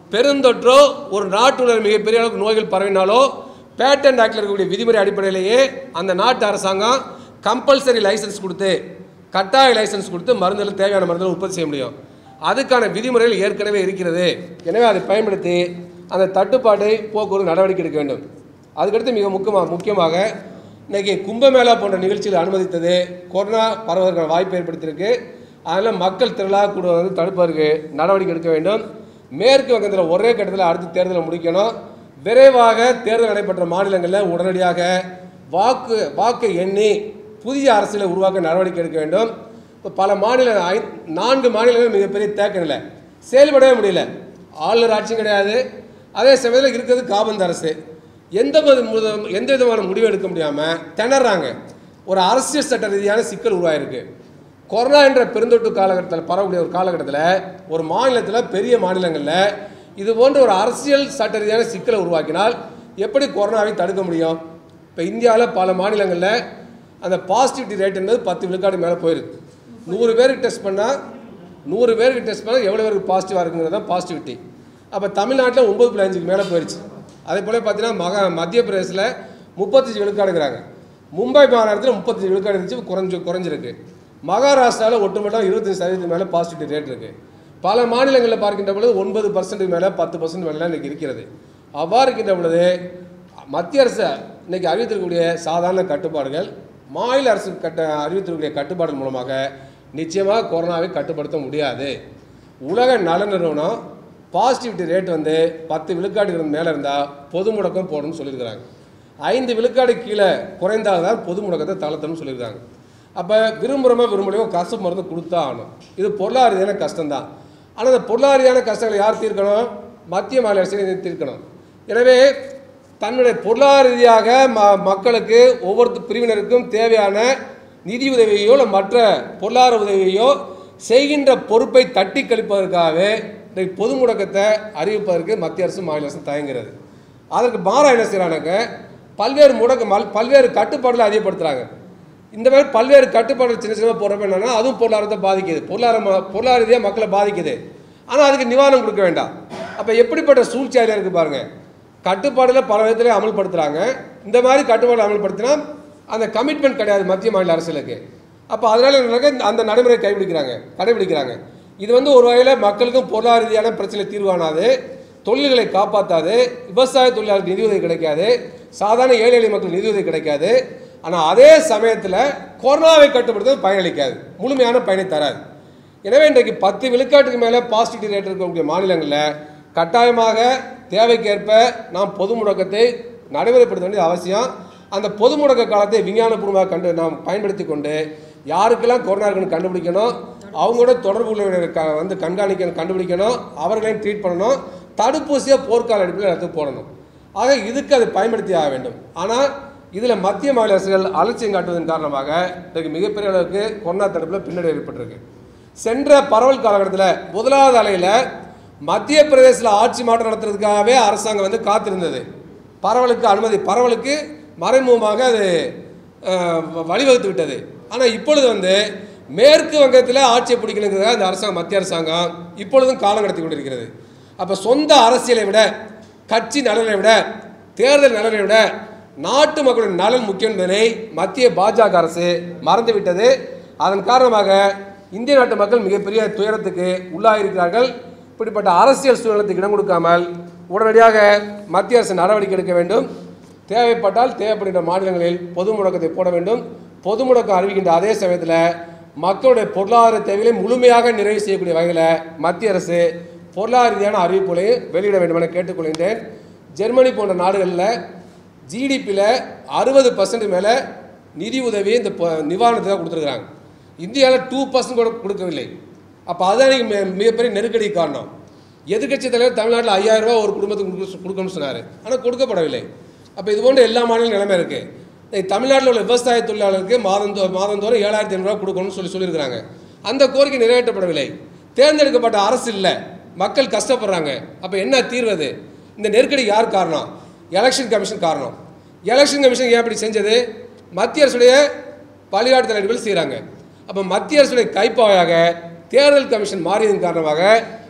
பெருந்தொற்றோ ஒரு நாட்டுல மிகப்பெரிய அளவுக்கு நோய்கள் பரவினாலோ பேட்டன் ஆக்டில் இருக்கக்கூடிய விதிமுறை அடிப்படையிலேயே அந்த நாட்டு அரசாங்கம் கம்பல்சரி லைசன்ஸ் கொடுத்து கட்டாய லைசன்ஸ் கொடுத்து மருந்துகள் தேவையான மருந்துகள் உற்பத்தி செய்ய முடியும் அதுக்கான விதிமுறைகள் ஏற்கனவே இருக்கிறது எனவே அதை பயன்படுத்தி அந்த தட்டுப்பாட்டை போக்குவரத்து நடவடிக்கை எடுக்க வேண்டும் அதுக்கடுத்து மிக முக்கியமாக முக்கியமாக இன்னைக்கு கும்பமேளா போன்ற நிகழ்ச்சிகள் அனுமதித்தது கொரோனா பரவதற்கான வாய்ப்பு ஏற்படுத்தியிருக்கு அதனால் மக்கள் திரளாக கூட வந்து தடுப்பதற்கு நடவடிக்கை எடுக்க வேண்டும் மேற்கு வங்கத்தில் ஒரே கட்டத்தில் அடுத்த தேர்தலை முடிக்கணும் விரைவாக தேர்தல் நடைபெற்ற மாநிலங்களில் உடனடியாக வாக்கு வாக்கு எண்ணி புதிய அரசியலை உருவாக்க நடவடிக்கை எடுக்க வேண்டும் இப்போ பல மாநில ஐ- நான்கு மாநிலங்கள் மிகப்பெரிய தேக்க நிலை செயல்படவே முடியல ஆளுநர் ஆட்சியும் கிடையாது அதே சமயத்தில் இருக்கிறது காபந்து அரசு எந்த வித- முத- எந்த விதமான முடிவு எடுக்க முடியாமல் திணறாங்க ஒரு அரசியல் சட்ட ரீதியான சிக்கல் உருவாயிருக்கு கொரோனா என்ற பெருந்தொற்று காலகட்டத்தில் பரவக்கூடிய ஒரு காலகட்டத்தில் ஒரு மாநிலத்தில் பெரிய மாநிலங்களில் இது போன்ற ஒரு அரசியல் சட்ட ரீதியான சிக்கலை உருவாக்கினால் எப்படி கொரோனாவை தடுக்க முடியும் இப்போ இந்தியாவில் பல மாநிலங்களில் அந்த பாசிட்டிவிட்டி ரேட் என்பது பத்து விழுக்காடு மேலே போயிருக்கு நூறு பேருக்கு டெஸ்ட் பண்ணால் நூறு பேருக்கு டெஸ்ட் பண்ணால் எவ்வளோ பேருக்கு பாசிட்டிவாக இருக்குங்கிறது தான் பாசிட்டிவிட்டி அப்போ தமிழ்நாட்டில் ஒம்பது புள்ளி அஞ்சுக்கு மேலே போயிடுச்சு அதே போல் பார்த்தீங்கன்னா மகா மத்திய பிரதேசில் முப்பத்தஞ்சு விழுக்காடுங்கிறாங்க மும்பை மாநகரத்தில் முப்பத்தஞ்சு விழுக்காடு இருந்துச்சு குறைஞ்சு குறைஞ்சிருக்கு மகாராஷ்டிராவில் ஒட்டுமொத்தம் இருபத்தஞ்சு சதவீதம் மேலே பாசிட்டிவிட்டி ரேட் இருக்குது பல மாநிலங்களில் பார்க்கின்ற பொழுது ஒன்பது பர்சன்ட் மேலே பத்து பர்சன்ட் மேலே இன்னைக்கு இருக்கிறது அவ்வாறு இருக்கின்ற பொழுது மத்திய அரசு இன்னைக்கு அறிவித்திருக்கக்கூடிய சாதாரண கட்டுப்பாடுகள் மாநில அரசு கட்ட அறிவித்திருக்கக்கூடிய கட்டுப்பாடுகள் மூலமாக நிச்சயமாக கொரோனாவை கட்டுப்படுத்த முடியாது உலக நல நிறுவனம் பாசிட்டிவிட்டி ரேட் வந்து பத்து விழுக்காடுகள் மேலே இருந்தால் பொது முடக்கம் போடணும்னு சொல்லியிருக்கிறாங்க ஐந்து விழுக்காடு கீழே குறைந்தால் தான் பொது முடக்கத்தை தளர்த்தணும்னு சொல்லியிருக்காங்க அப்போ விரும்புகிறோமோ விரும்பலையோ கசப்பு மருந்து கொடுத்தா ஆகணும் இது பொருளாதார ரீதியான கஷ்டம்தான் ஆனால் அந்த பொருளாதார ரீதியான கஷ்டங்களை யார் தீர்க்கணும் மத்திய மாநில அரசு தீர்க்கணும் எனவே தன்னுடைய பொருளாதார ரீதியாக ம மக்களுக்கு ஒவ்வொரு பிரிவினருக்கும் தேவையான நிதி உதவியோ இல்லை மற்ற பொருளாதார உதவியோ செய்கின்ற பொறுப்பை தட்டி கழிப்பதற்காகவே இன்றைக்கு பொது முடக்கத்தை அறிவிப்பதற்கு மத்திய அரசு மாநில அரசு தயங்குகிறது அதற்கு மாறா என்ன செய்கிறாங்க பல்வேறு முடக்க மல்- பல்வேறு கட்டுப்பாடுகளை அதிகப்படுத்துகிறாங்க இந்த மாதிரி பல்வேறு கட்டுப்பாடுகள் சின்ன சின்ன போடுறப்ப என்னன்னா அதுவும் பொருளாதாரத்தை பாதிக்குது பொருளாதார ம- பொருளாதார ரீதியாக மக்களை பாதிக்குது ஆனால் அதுக்கு நிவாரணம் கொடுக்க வேண்டாம் அப்போ எப்படிப்பட்ட சூழ்ச்சியாக இருக்கு பாருங்க கட்டுப்பாடுல பல விதத்தில் அமல்படுத்துகிறாங்க இந்த மாதிரி கட்டுப்பாடு அமல்படுத்தினா அந்த கமிட்மெண்ட் கிடையாது மத்திய மாநில அரசுகளுக்கு அப்போ அதனால என்ன நடக்குது? அந்த நடைமுறை கைப்பிடிக்கிறாங்க கடைபிடிக்கிறாங்க இது வந்து ஒரு வகையில் மக்களுக்கும் பொருளாதார ரீதியான பிரச்சனை தீர்வானாது தொழில்களை காப்பாற்றாது விவசாய தொழிலாளர்களுக்கு நிதியுதவி கிடைக்காது சாதாரண ஏழை எளிய மக்கள் நிதியுதவி கிடைக்காது ஆனால் அதே சமயத்தில் கொரோனாவை கட்டுப்படுத்த பயனளிக்காது முழுமையான பயனை தராது எனவே இன்றைக்கு பத்து விழுக்காட்டுக்கு மேலே பாசிட்டிவ் ரேட் இருக்கக்கூடிய மாநிலங்களில் கட்டாயமாக தேவைக்கேற்ப நாம் பொது முடக்கத்தை நடைமுறைப்படுத்த வேண்டியது அவசியம் அந்த பொது முடக்க காலத்தை விஞ்ஞானபூர்வமாக கண்டு நாம் பயன்படுத்தி கொண்டு யாருக்கெல்லாம் கொரோனா இருக்குன்னு கண்டுபிடிக்கணும் அவங்களோட தொடர்பு உள்ளவர்களை க- வந்து கண்காணிக்கணும் கண்டுபிடிக்கணும் அவர்களையும் ட்ரீட் பண்ணணும் தடுப்பூசியை போர்க்கால அடிப்படையில் எடுத்து போடணும் ஆக இதுக்கு அதை பயன்படுத்தி ஆக வேண்டும் ஆனால் இதில் மத்திய மாநில அரசுகள் அலட்சியம் காட்டுவதன் காரணமாக இன்றைக்கு மிகப்பெரிய அளவுக்கு கொரோனா தடுப்பில் பின்னடைவு ஏற்பட்டிருக்கு சென்ற பரவல் காலகட்டத்தில் முதலாவது அலையில் மத்திய பிரதேசத்தில் ஆட்சி மாற்றம் நடத்துறதுக்காகவே அரசாங்கம் வந்து காத்திருந்தது பரவலுக்கு அனுமதி பரவலுக்கு மறைமுகமாக அது அஹ், வ- வழிவகுத்து விட்டது ஆனால் இப்பொழுது வந்து மேற்கு வங்கத்தில் ஆட்சியை பிடிக்கணுங்கிறதுக்காக இந்த அரசாங்கம் மத்திய அரசாங்கம் இப்பொழுதும் காலம் கடத்தி கொண்டிருக்கிறது அப்போ சொந்த அரசியலை விட கட்சி நலனை விட தேர்தல் நலனை விட நாட்டு மக்களின் நலன் முக்கியம் என்பதனை மத்திய பாஜக அரசு மறந்துவிட்டது அதன் காரணமாக இந்திய நாட்டு மக்கள் மிகப்பெரிய துயரத்துக்கு உள்ளாகியிருக்கிறார்கள் இப்படிப்பட்ட அரசியல் சூழ்நிலத்துக்கு இடம் கொடுக்காமல் உடனடியாக மத்திய அரசு நடவடிக்கை எடுக்க வேண்டும் தேவைப்பட்டால் தேவைப்படுகின்ற மாநிலங்களில் பொது முடக்கத்தை போட வேண்டும் பொது முடக்கம் அறிவிக்கின்ற அதே சமயத்தில் மக்களுடைய பொருளாதார தேவைகளை முழுமையாக நிறைவு செய்யக்கூடிய வகையில் மத்திய அரசு பொருளாதார ரீதியான அறிவிப்புகளையும் வெளியிட வேண்டும் என கேட்டுக்கொள்கின்றேன் ஜெர்மனி போன்ற நாடுகளில் ஜிடிபியில் அறுபது பர்சன்ட் மேலே நிதி உதவி இந்த ப- நிவாரணத்தை தான் கொடுத்துருக்குறாங்க இந்தியாவில் டூ பர்சன்ட் கூட கொடுக்கவில்லை அப்போ அதுதான் இன்னைக்கு மி- மிகப்பெரிய நெருக்கடி காரணம் எதிர்க்கட்சி தலைவர் தமிழ்நாட்டில் ஐயாயிரம் ரூபாய் ஒரு குடும்பத்துக்கு கொடுக்க- கொடுக்கணும்னு சொன்னார் ஆனால் கொடுக்கப்படவில்லை அப்போ இது போன்ற எல்லா மாநில நிலைமை இருக்குது தமிழ்நாட்டில் உள்ள விவசாய தொழிலாளர்களுக்கு மாதந்தோ மாதந்தோறும் ஏழாயிரத்தி ஐநூறுரூவா கொடுக்கணும்னு சொல்லி சொல்லியிருக்கிறாங்க அந்த கோரிக்கை நிறைவேற்றப்படவில்லை தேர்ந்தெடுக்கப்பட்ட அரசு இல்லை மக்கள் கஷ்டப்படுறாங்க அப்போ என்ன தீர்வது இந்த நெருக்கடி யார் காரணம் எலெக்ஷன் கமிஷன் காரணம் எலெக்ஷன் கமிஷன் ஏன் அப்படி செஞ்சது மத்திய அரசுடைய வழிகாட்டு தலைவர்கள் செய்கிறாங்க அப்போ மத்திய அரசுடைய கைப்பாவையாக தேர்தல் கமிஷன் மாறியதன் காரணமாக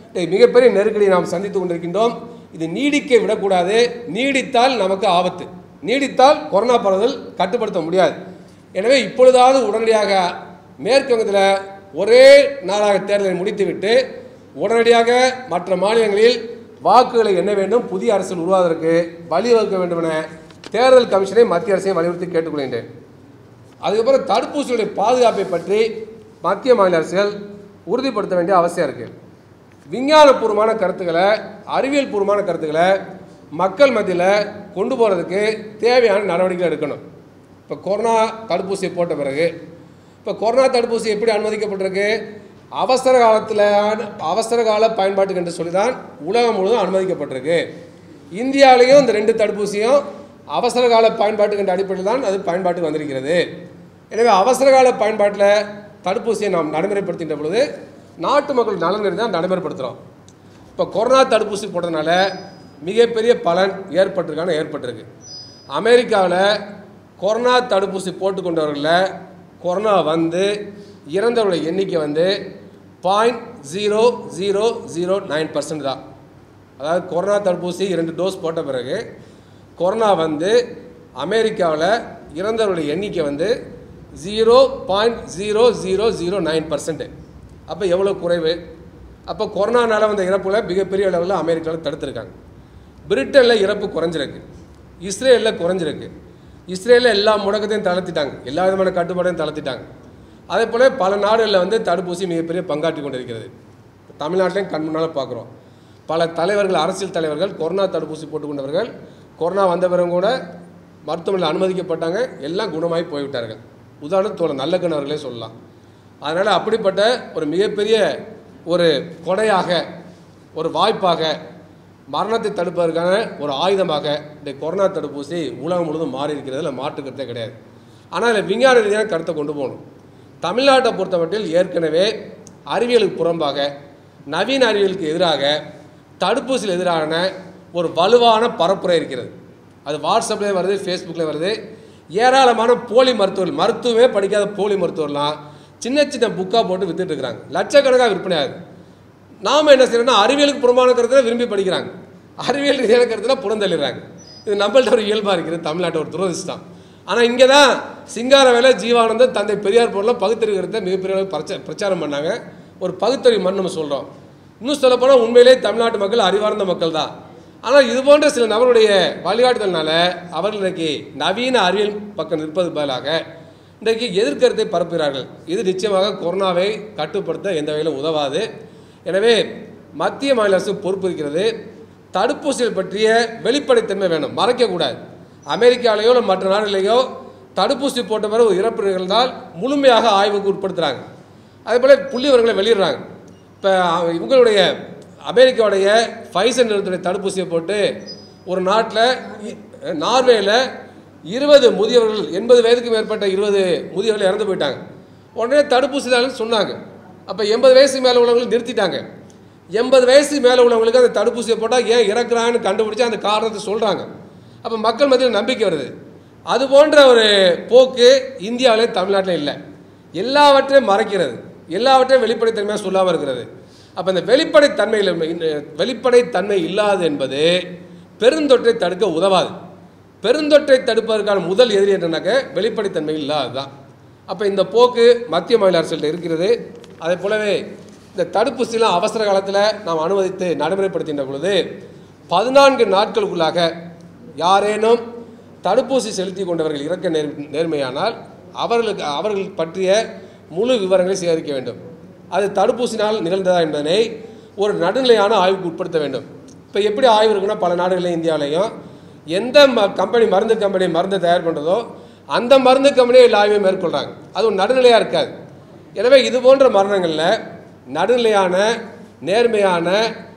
இன்றைக்கு மிகப்பெரிய நெருக்கடியை நாம் சந்தித்து கொண்டிருக்கின்றோம் இது நீடிக்க விடக்கூடாது நீடித்தால் நமக்கு ஆபத்து நீடித்தால் கொரோனா பரவல் கட்டுப்படுத்த முடியாது எனவே இப்பொழுதாவது உடனடியாக மேற்கு வங்கத்தில் ஒரே நாளாக தேர்தலை முடித்துவிட்டு உடனடியாக மற்ற மாநிலங்களில் வாக்குகளை எண்ண வேண்டும் புதிய அரசியல் உருவாவதற்கு வழிவகுக்க வேண்டும் என தேர்தல் கமிஷனை மத்திய அரசையும் வலியுறுத்தி கேட்டுக்கொள்கின்றேன் அதுக்கப்புறம் தடுப்பூசியுடைய பாதுகாப்பை பற்றி மத்திய மாநில அரசுகள் உறுதிப்படுத்த வேண்டிய அவசியம் இருக்குது விஞ்ஞானபூர்வமான கருத்துக்களை அறிவியல் பூர்வமான கருத்துக்களை மக்கள் மத்தியில் கொண்டு போகிறதுக்கு தேவையான நடவடிக்கை எடுக்கணும் இப்போ கொரோனா தடுப்பூசி போட்ட பிறகு இப்போ கொரோனா தடுப்பூசி எப்படி அனுமதிக்கப்பட்டிருக்கு அவசர காலத்தில் அவசர கால பயன்பாட்டுக்கு என்று சொல்லி தான் உலகம் முழுவதும் அனுமதிக்கப்பட்டிருக்கு இந்தியாவிலையும் இந்த ரெண்டு தடுப்பூசியும் அவசர கால பயன்பாட்டுக்கு என்ற அடிப்படையில் தான் அது பயன்பாட்டுக்கு வந்திருக்கிறது எனவே அவசர கால பயன்பாட்டில் தடுப்பூசியை நாம் நடைமுறைப்படுத்துகின்ற பொழுது நாட்டு மக்கள் நலன் கருதி தான் நடைமுறைப்படுத்துகிறோம் இப்போ கொரோனா தடுப்பூசி போட்டதுனால மிகப்பெரிய பலன் ஏற்பட்டிருக்கான ஏற்பட்டிருக்கு அமெரிக்காவில் கொரோனா தடுப்பூசி போட்டுக்கொண்டவர்களில் கொரோனா வந்து இறந்தவர்களுடைய எண்ணிக்கை வந்து point zero zero zero nine percent தான் அதாவது கொரோனா தடுப்பூசி இரண்டு டோஸ் போட்ட பிறகு கொரோனா வந்து அமெரிக்காவில் இறந்தவர்களுடைய எண்ணிக்கை வந்து zero point zero zero zero nine percent அப்போ எவ்வளோ குறைவு அப்போ கொரோனானால வந்த இறப்புகளை மிகப்பெரிய அளவில் அமெரிக்காவில் தடுத்திருக்காங்க பிரிட்டனில் இறப்பு குறைஞ்சிருக்கு இஸ்ரேலில் குறைஞ்சிருக்கு இஸ்ரேலில் எல்லா முடக்கத்தையும் தளர்த்திட்டாங்க எல்லா விதமான கட்டுப்பாடையும் தளர்த்திட்டாங்க அதே போல் பல நாடுகளில் வந்து தடுப்பூசி மிகப்பெரிய பங்காற்றி கொண்டிருக்கிறது தமிழ்நாட்டிலையும் கண் முன்னால் பார்க்குறோம் பல தலைவர்கள் அரசியல் தலைவர்கள் கொரோனா தடுப்பூசி போட்டுக்கொண்டவர்கள் கொரோனா வந்த பிறகு கூட மருத்துவமனையில் அனுமதிக்கப்பட்டாங்க எல்லாம் குணமாகி போய்விட்டார்கள் உதாரணத்துக்கு தோழர் நல்லக்கண் அவர்களே சொல்லலாம் அதனால் அப்படிப்பட்ட ஒரு மிகப்பெரிய ஒரு கொடையாக ஒரு வாய்ப்பாக மரணத்தை தடுப்பதற்கான ஒரு ஆயுதமாக இந்த கொரோனா தடுப்பூசி உலகம் முழுவதும் மாறி இருக்கிறதுல மாற்றுக்கிறதே கிடையாது ஆனால் இதில் விஞ்ஞான ரீதியான கருத்தை கொண்டு போகணும் தமிழ்நாட்டை பொறுத்தமட்டில் ஏற்கனவே அறிவியலுக்கு புறம்பாக நவீன அறிவியலுக்கு எதிராக தடுப்பூசியில் எதிரான ஒரு வலுவான பரப்புரை இருக்கிறது அது வாட்ஸ்அப்லேயே வருது ஃபேஸ்புக்கில் வருது ஏராளமான போலி மருத்துவர்கள் மருத்துவமே படிக்காத போலி மருத்துவர்லாம் சின்ன சின்ன புக்காக போட்டு வித்துட்டு இருக்கிறாங்க லட்சக்கணக்காக விற்பனை ஆகுது நாம் என்ன செய்யறோம்னா அறிவியலுக்கு புறமான கருத்தில் விரும்பி படிக்கிறாங்க அறிவியல் ரீதியான கருத்தில் புறந்தள்ளிடுறாங்க இது நம்மள்ட்ட ஒரு இயல்பாக இருக்குது தமிழ்நாட்டை ஒரு துரதிஷ்டம் ஆனால் இங்கே தான் சிங்காரவேலை ஜீவானந்தம் தந்தை பெரியார் போரில் பகுத்தறிவு கருத்தை மிகப்பெரிய அளவு பிரச்ச பிரச்சாரம் பண்ணாங்க ஒரு பகுத்தறிவு மண் நம்ம சொல்கிறோம் இன்னும் சொல்லப்போனால் உண்மையிலே தமிழ்நாட்டு மக்கள் அறிவார்ந்த மக்கள் தான் ஆனால் இது போன்ற சில நபருடைய வழிகாட்டுதல்னால அவர்கள் இன்றைக்கு நவீன அறிவியல் பக்கம் நிற்பது பதிலாக இன்றைக்கு எதிர்கருத்தை பரப்புகிறார்கள் இது நிச்சயமாக கொரோனாவை கட்டுப்படுத்த எந்த வகையிலும் உதவாது எனவே மத்திய மாநில அரசு பொறுப்பு இருக்கிறது தடுப்பூசிகள் பற்றிய வெளிப்படைத்தன்மை வேணும் மறைக்கக்கூடாது அமெரிக்காலேயோ இல்லை மற்ற நாடுகளிலேயோ தடுப்பூசி போட்ட பிறகு ஒரு இறப்பு நிகழ்ந்தால் முழுமையாக ஆய்வுக்கு உட்படுத்துகிறாங்க அதே போல் புள்ளி விவரங்களை வெளியிடுறாங்க இப்போ இவங்களுடைய அமெரிக்காவுடைய ஃபைசர் நிறுவனத்துடைய தடுப்பூசியை போட்டு ஒரு நாட்டில் நார்வேயில் இருபது முதியவர்கள் எண்பது வயதுக்கு மேற்பட்ட இருபது முதியவர்கள் இறந்து போயிட்டாங்க உடனே தடுப்பூசி தான் சொன்னாங்க அப்போ எண்பது வயசு மேலே உள்ளவங்களை நிறுத்திட்டாங்க எண்பது வயசு மேலே உள்ளவங்களுக்கு அந்த தடுப்பூசியை போட்டால் ஏன் இறக்குறாங்கன்னு கண்டுபிடிச்சி அந்த காரணத்தை சொல்கிறாங்க அப்போ மக்கள் மத்தியில் நம்பிக்கை வருது அது போன்ற ஒரு போக்கு இந்தியாவிலே தமிழ்நாட்டில் இல்லை எல்லாவற்றையும் மறைக்கிறது எல்லாவற்றையும் வெளிப்படைத்தன்மையாக சொல்லாமல் இருக்கிறது அப்போ இந்த வெளிப்படைத்தன்மையில் வெளிப்படைத்தன்மை இல்லாது என்பது பெருந்தொற்றை தடுக்க உதவாது பெருந்தொற்றை தடுப்பதற்கான முதல் எதிரி என்னன்னாக்க வெளிப்படைத்தன்மை இல்லாது தான் அப்போ இந்த போக்கு மத்திய மாநில அரசுகிட்ட இருக்கிறது அதே போலவே இந்த தடுப்பூசிலாம் அவசர காலத்தில் நாம் அனுமதித்து நடைமுறைப்படுத்தின்ற பொழுது பதினான்கு நாட்களுக்குள்ளாக யாரேனும் தடுப்பூசி செலுத்தி கொண்டவர்கள் இறக்க நேர் நேர்மையானால் அவர்களுக்கு அவர்கள் பற்றிய முழு விவரங்களை சேகரிக்க வேண்டும் அது தடுப்பூசினால் நிகழ்ந்ததா என்பதனை ஒரு நடுநிலையான ஆய்வுக்கு உட்படுத்த வேண்டும் இப்போ எப்படி ஆய்வு இருக்குன்னா பல நாடுகளிலும் இந்தியாவிலையும் எந்த ம கம்பெனி மருந்து கம்பெனி மருந்தை தயார் பண்ணுறதோ அந்த மருந்து கம்பெனியே எல்லா ஆய்வையும் மேற்கொள்கிறாங்க அது ஒரு நடுநிலையாக இருக்காது எனவே இது போன்ற மரணங்களில் நடுநிலையான நேர்மையான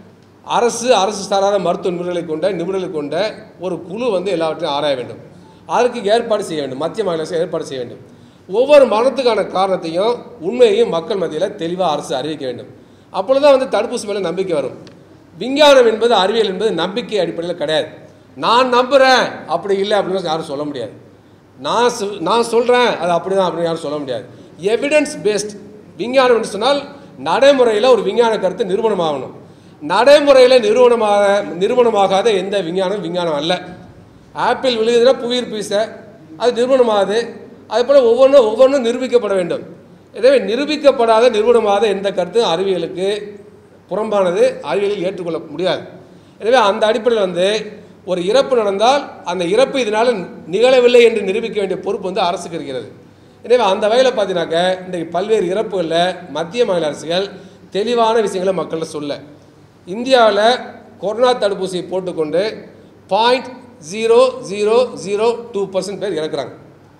அரசு அரசு சாராத மருத்துவ நிபுணர்களை கொண்ட நிபுணர்களை கொண்ட ஒரு குழு வந்து எல்லாவற்றையும் ஆராய வேண்டும் அதற்கு ஏற்பாடு செய்ய வேண்டும் மத்திய மாநில அரசு ஏற்பாடு செய்ய வேண்டும் ஒவ்வொரு மரணத்துக்கான காரணத்தையும் உண்மையையும் மக்கள் மத்தியில் தெளிவாக அரசு அறிவிக்க வேண்டும் அப்பொழுது தான் வந்து தடுப்பூசி மேலே நம்பிக்கை வரும் விஞ்ஞானம் என்பது அறிவியல் என்பது நம்பிக்கை அடிப்படையில் கிடையாது நான் நம்புகிறேன் அப்படி இல்லை அப்படின்னு யாரும் சொல்ல முடியாது நான் சொல் நான் சொல்கிறேன் அது அப்படி தான் அப்படின்னு யாரும் சொல்ல முடியாது எவிடன்ஸ் பேஸ்ட் விஞ்ஞானம் என்று சொன்னால் நடைமுறையில் ஒரு விஞ்ஞான கருத்து நிரூபணமாகணும் நடைமுறையில் நிறுவனமாக நிறுவனமாகாத எந்த விஞ்ஞானம் விஞ்ஞானம் அல்ல ஆப்பிள் விழுகுதுன்னா புவியீர்ப்பு விசை அது நிறுவனமாகுது அதுபோல் ஒவ்வொன்றும் ஒவ்வொன்றும் நிரூபிக்கப்பட வேண்டும் எனவே நிரூபிக்கப்படாத நிறுவனமாகாத எந்த கருத்தும் அறிவியலுக்கு புறம்பானது அறிவியலில் ஏற்றுக்கொள்ள முடியாது எனவே அந்த அடிப்படையில் வந்து ஒரு இறப்பு நடந்தால் அந்த இறப்பு இதனால் நிகழவில்லை என்று நிரூபிக்க வேண்டிய பொறுப்பு வந்து அரசுக்கு இருக்கிறது எனவே அந்த வகையில் பார்த்தீங்கன்னாக்க இன்றைக்கு பல்வேறு இறப்புகளில் மத்திய மாநில அரசுகள் தெளிவான விஷயங்களை மக்கள்கிட்ட சொல்ல இந்தியாவில் கொரோனா தடுப்பூசியை போட்டுக்கொண்டு point zero zero zero two percent பேர் இறக்குறாங்க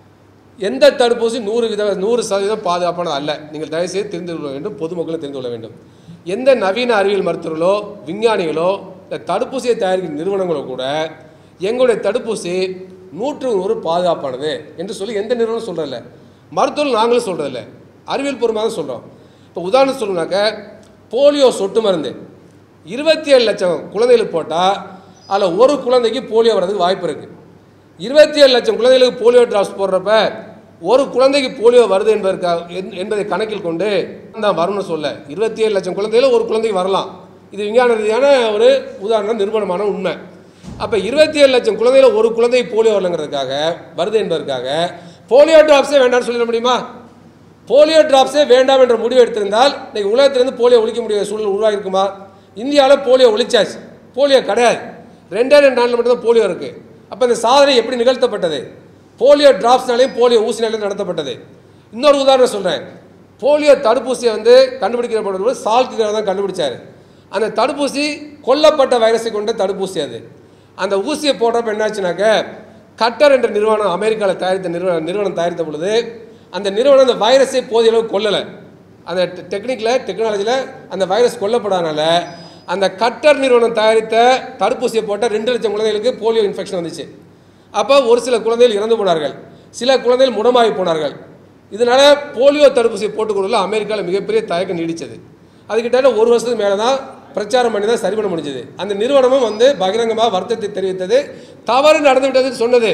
எந்த தடுப்பூசி நூறு வித நூறு சதவீதம் பாதுகாப்பானது அல்ல நீங்கள் தயவுசெய்து தெரிந்து கொள்ள வேண்டும் பொதுமக்களும் தெரிந்து கொள்ள வேண்டும் எந்த நவீன அறிவியல் மருத்துவர்களோ விஞ்ஞானிகளோ இந்த தடுப்பூசியை தயாரிக்கும் நிறுவனங்களோ கூட எங்களுடைய தடுப்பூசி நூற்று நூறு பாதுகாப்பானது என்று சொல்லி எந்த நிறுவனம் சொல்கிறதில்ல மருத்துவர்கள் நாங்களும் சொல்கிறதில்ல அறிவியல் பூர்வமாக தான் சொல்கிறோம் இப்போ உதாரணம் சொல்லணும்னாக்க போலியோ சொட்டு மருந்து இருபத்தி ஏழு லட்சம் குழந்தைகளுக்கு போட்டால் அதில் ஒரு குழந்தைக்கு போலியோ வர்றதுக்கு வாய்ப்பு இருக்குது இருபத்தி ஏழு லட்சம் குழந்தைகளுக்கு போலியோ டிராப்ஸ் போடுறப்ப ஒரு குழந்தைக்கு போலியோ வருது என்பதற்கா என்- என்பதை கணக்கில் கொண்டு தான் வரும்னு சொல்ல இருபத்தி ஏழு லட்சம் குழந்தைகள் ஒரு குழந்தைக்கு வரலாம் இது விஞ்ஞான ரீதியான ஒரு உதாரணம் நிரூபணமான உண்மை அப்போ இருபத்தி ஏழு லட்சம் குழந்தைகள் ஒரு குழந்தை போலியோ வரலங்கிறதுக்காக வருது என்பதற்காக போலியோ டிராப்ஸே வேண்டாம்னு சொல்லிட முடியுமா போலியோ டிராப்ஸே வேண்டாம் என்ற முடிவு எடுத்திருந்தால் இன்னைக்கு உலகத்திலிருந்து போலியோ ஒழிக்க முடியாத சூழல் உருவாகிருக்குமா இந்தியாவில் போலியோ ஒழிச்சாச்சு போலியோ கிடையாது ரெண்டே ரெண்டு நாளில் மட்டும்தான் போலியோ இருக்குது அப்போ இந்த சாதனை எப்படி நிகழ்த்தப்பட்டது போலியோ டிராப்ஸ்னாலையும் போலியோ ஊசினாலையும் நடத்தப்பட்டது இன்னொரு உதாரணம் சொல்கிறேன் போலியோ தடுப்பூசியை வந்து கண்டுபிடிக்கிறப்படும் சால்ட் தான் கண்டுபிடிச்சாரு அந்த தடுப்பூசி கொல்லப்பட்ட வைரஸை கொண்ட தடுப்பூசி அது அந்த ஊசியை போடுறப்ப என்னாச்சுனாக்க கட்டர் என்ற நிறுவனம் அமெரிக்காவில் தயாரித்த நிறுவனம் நிறுவனம் தயாரித்த பொழுது அந்த நிறுவனம் அந்த வைரஸை போதிய அளவு கொல்லலை அந்த டெக்னிக்கில் டெக்னாலஜியில் அந்த வைரஸ் கொல்லப்படாதனால அந்த கட்டர் நிறுவனம் தயாரித்த தடுப்பூசியை போட்ட ரெண்டு லட்சம் குழந்தைகளுக்கு போலியோ இன்ஃபெக்ஷன் வந்துச்சு அப்போ ஒரு சில குழந்தைகள் இறந்து போனார்கள் சில குழந்தைகள் முடமாகி போனார்கள் இதனால் போலியோ தடுப்பூசியை போட்டுக்கொள்ள அமெரிக்காவில் மிகப்பெரிய தயக்கம் நீடிச்சது அதுக்கிட்ட ஒரு வருஷத்துக்கு மேலே தான் பிரச்சாரம் பண்ணி தான் சரி பண்ண முடிஞ்சது அந்த நிறுவனமும் வந்து பகிரங்கமாக வருத்தத்தை தெரிவித்தது தவறு நடந்து விட்டதுன்னு சொன்னது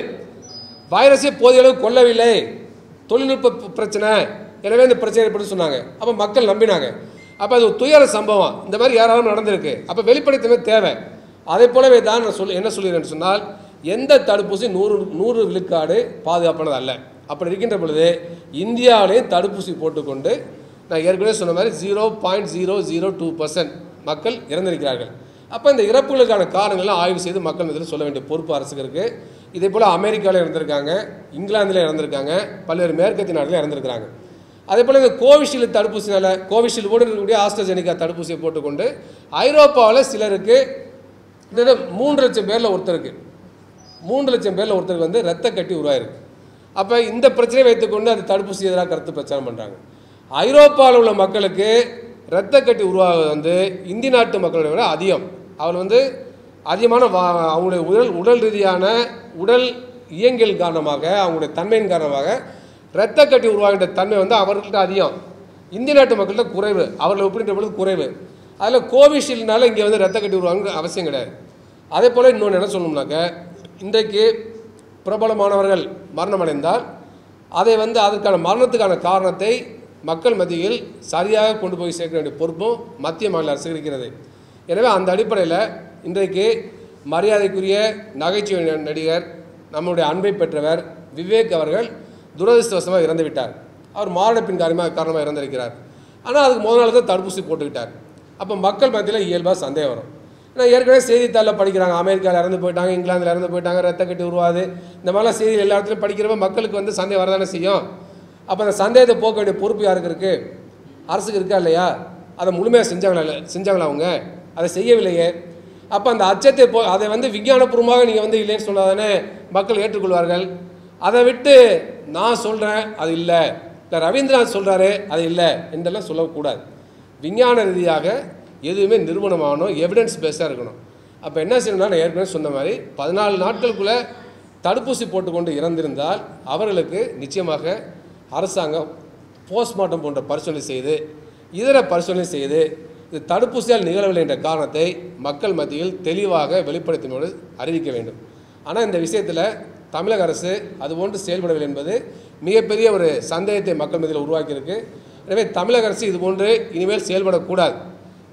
வைரஸை போதிய அளவு கொல்லவில்லை தொழில்நுட்ப ப- பிரச்சனை எனவே இந்த பிரச்சனை ஏற்பட்டு சொன்னாங்க அப்போ மக்கள் நம்பினாங்க அப்போ அது ஒரு துயர சம்பவம் இந்த மாதிரி யாராவது நடந்திருக்கு அப்போ வெளிப்படைத்தன்மை தேவை அதே போலவே தான் நான் சொல் என்ன சொல்கிறேன் சொன்னால் எந்த தடுப்பூசி நூறு நூறு விழுக்காடு பாதுகாப்பானது அல்ல அப்படி இருக்கின்ற பொழுது இந்தியாவிலேயும் தடுப்பூசி போட்டுக்கொண்டு நான் ஏற்கனவே சொன்ன மாதிரி zero point zero zero two percent மக்கள் இறந்திருக்கிறார்கள் அப்போ இந்த இறப்புகளுக்கான காரணங்கள்லாம் ஆய்வு செய்து மக்கள் மத்தியில் சொல்ல வேண்டிய பொறுப்பு அரசுக்கு இருக்குது இதே போல் அமெரிக்காவில் இறந்திருக்காங்க இங்கிலாந்தில் இறந்திருக்காங்க பல்வேறு மேற்கத்திய நாடுகளில் இறந்திருக்கிறாங்க அதே போல் இந்த கோவிஷீல்டு தடுப்பூசினால கோவிஷீல்டு கூட இருக்கக்கூடிய ஆஸ்ட்ரஜெனிகா தடுப்பூசியை போட்டுக்கொண்டு ஐரோப்பாவில் சிலருக்கு கிட்டத்தட்ட மூன்று லட்சம் பேரில் ஒருத்தருக்கு மூன்று லட்சம் பேரில் ஒருத்தருக்கு வந்து ரத்த கட்டி உருவாயிருக்கு அப்போ இந்த பிரச்சனையை வைத்துக்கொண்டு அது தடுப்பூசி எதிராக கருத்து பிரச்சாரம் பண்ணுறாங்க ஐரோப்பாவில் உள்ள மக்களுக்கு இரத்த கட்டி உருவாகுவது வந்து இந்திய நாட்டு மக்களோட விட அதிகம் அவர் வந்து அதிகமான வா அவங்களுடைய உடல் உடல் ரீதியான உடல் இயங்கியல் காரணமாக அவங்களுடைய தன்மையின் காரணமாக இரத்த கட்டி உருவாகின்ற தன்மை வந்து அவர்கள்ட்ட அதிகம் இந்திய நாட்டு மக்கள்கிட்ட குறைவு அவர்களை ஒப்பிடுற பொழுது குறைவு அதில் கோவிஷீல்டுனால இங்கே வந்து ரத்த கட்டி உருவாங்க அவசியம் கிடையாது அதே போல் இன்னொன்று என்ன சொல்லணும்னாக்க இன்றைக்கு பிரபலமானவர்கள் மரணமடைந்தால் அதை வந்து அதற்கான மரணத்துக்கான காரணத்தை மக்கள் மத்தியில் சரியாக கொண்டு போய் சேர்க்க வேண்டிய பொறுப்பும் மத்திய மாநில அரசு இருக்கிறது எனவே அந்த அடிப்படையில் இன்றைக்கு மரியாதைக்குரிய நகைச்சுவை ந- நடிகர் நம்முடைய அன்பை பெற்றவர் விவேக் அவர்கள் துரதிருஷ்டவசமாக இறந்து விட்டார் அவர் மாரடைப்பின் காரணமாக காரணமாக இறந்திருக்கிறார் ஆனால் அதுக்கு முதல் நாள் தான் தடுப்பூசி போட்டுக்கிட்டார் அப்போ மக்கள் மத்தியில் இயல்பாக சந்தேகம் வரும் ஏன்னா ஏற்கனவே செய்தித்தாளில் படிக்கிறாங்க அமெரிக்காவில் இறந்து போயிட்டாங்க இங்கிலாந்தில் இறந்து போயிட்டாங்க ரத்த கட்டி உருவாது இந்த மாதிரிலாம் செய்திகள் எல்லா இடத்துலையும் படிக்கிறப்ப மக்களுக்கு வந்து சந்தேகம் வரதானே செய்யும் அப்போ அந்த சந்தேகத்தை போக்க வேண்டிய பொறுப்பு யாருக்கு இருக்குது அரசுக்கு இருக்கா இல்லையா அதை முழுமையாக செஞ்சாங்களா இல்லை செஞ்சாங்களா அவங்க அதை செய்யவில்லையே அப்போ அந்த அச்சத்தை போ அதை வந்து விஞ்ஞானபூர்வமாக நீங்கள் வந்து இல்லைன்னு சொல்லாதானே மக்கள் ஏற்றுக்கொள்வார்கள் அதை விட்டு நான் சொல்கிறேன் அது இல்லை இல்லை ரவீந்திரநாத் சொல்கிறாரு அது இல்லை என்றெல்லாம் சொல்லக்கூடாது விஞ்ஞான ரீதியாக எதுவுமே நிறுவனமாகணும் எவிடன்ஸ் பேஸாக இருக்கணும் அப்போ என்ன செய்யணும்னா நான் ஏற்கனவே சொன்ன மாதிரி பதினாலு நாட்களுக்குள்ளே தடுப்பூசி போட்டுக்கொண்டு இறந்திருந்தால் அவர்களுக்கு நிச்சயமாக அரசாங்கம் போஸ்ட்மார்ட்டம் போன்ற பரிசோதனை செய்து இதர பரிசோதனை செய்து இது தடுப்பூசியால் நிகழவில்லை என்ற காரணத்தை மக்கள் மத்தியில் தெளிவாக வெளிப்படுத்தினோடு அறிவிக்க வேண்டும் ஆனால் இந்த விஷயத்தில் தமிழக அரசு அதுபோன்று செயல்படவில்லை என்பது மிகப்பெரிய ஒரு சந்தேகத்தை மக்கள் மத்தியில் உருவாக்கியிருக்கு எனவே தமிழக அரசு இதுபோன்று இனிமேல் செயல்படக்கூடாது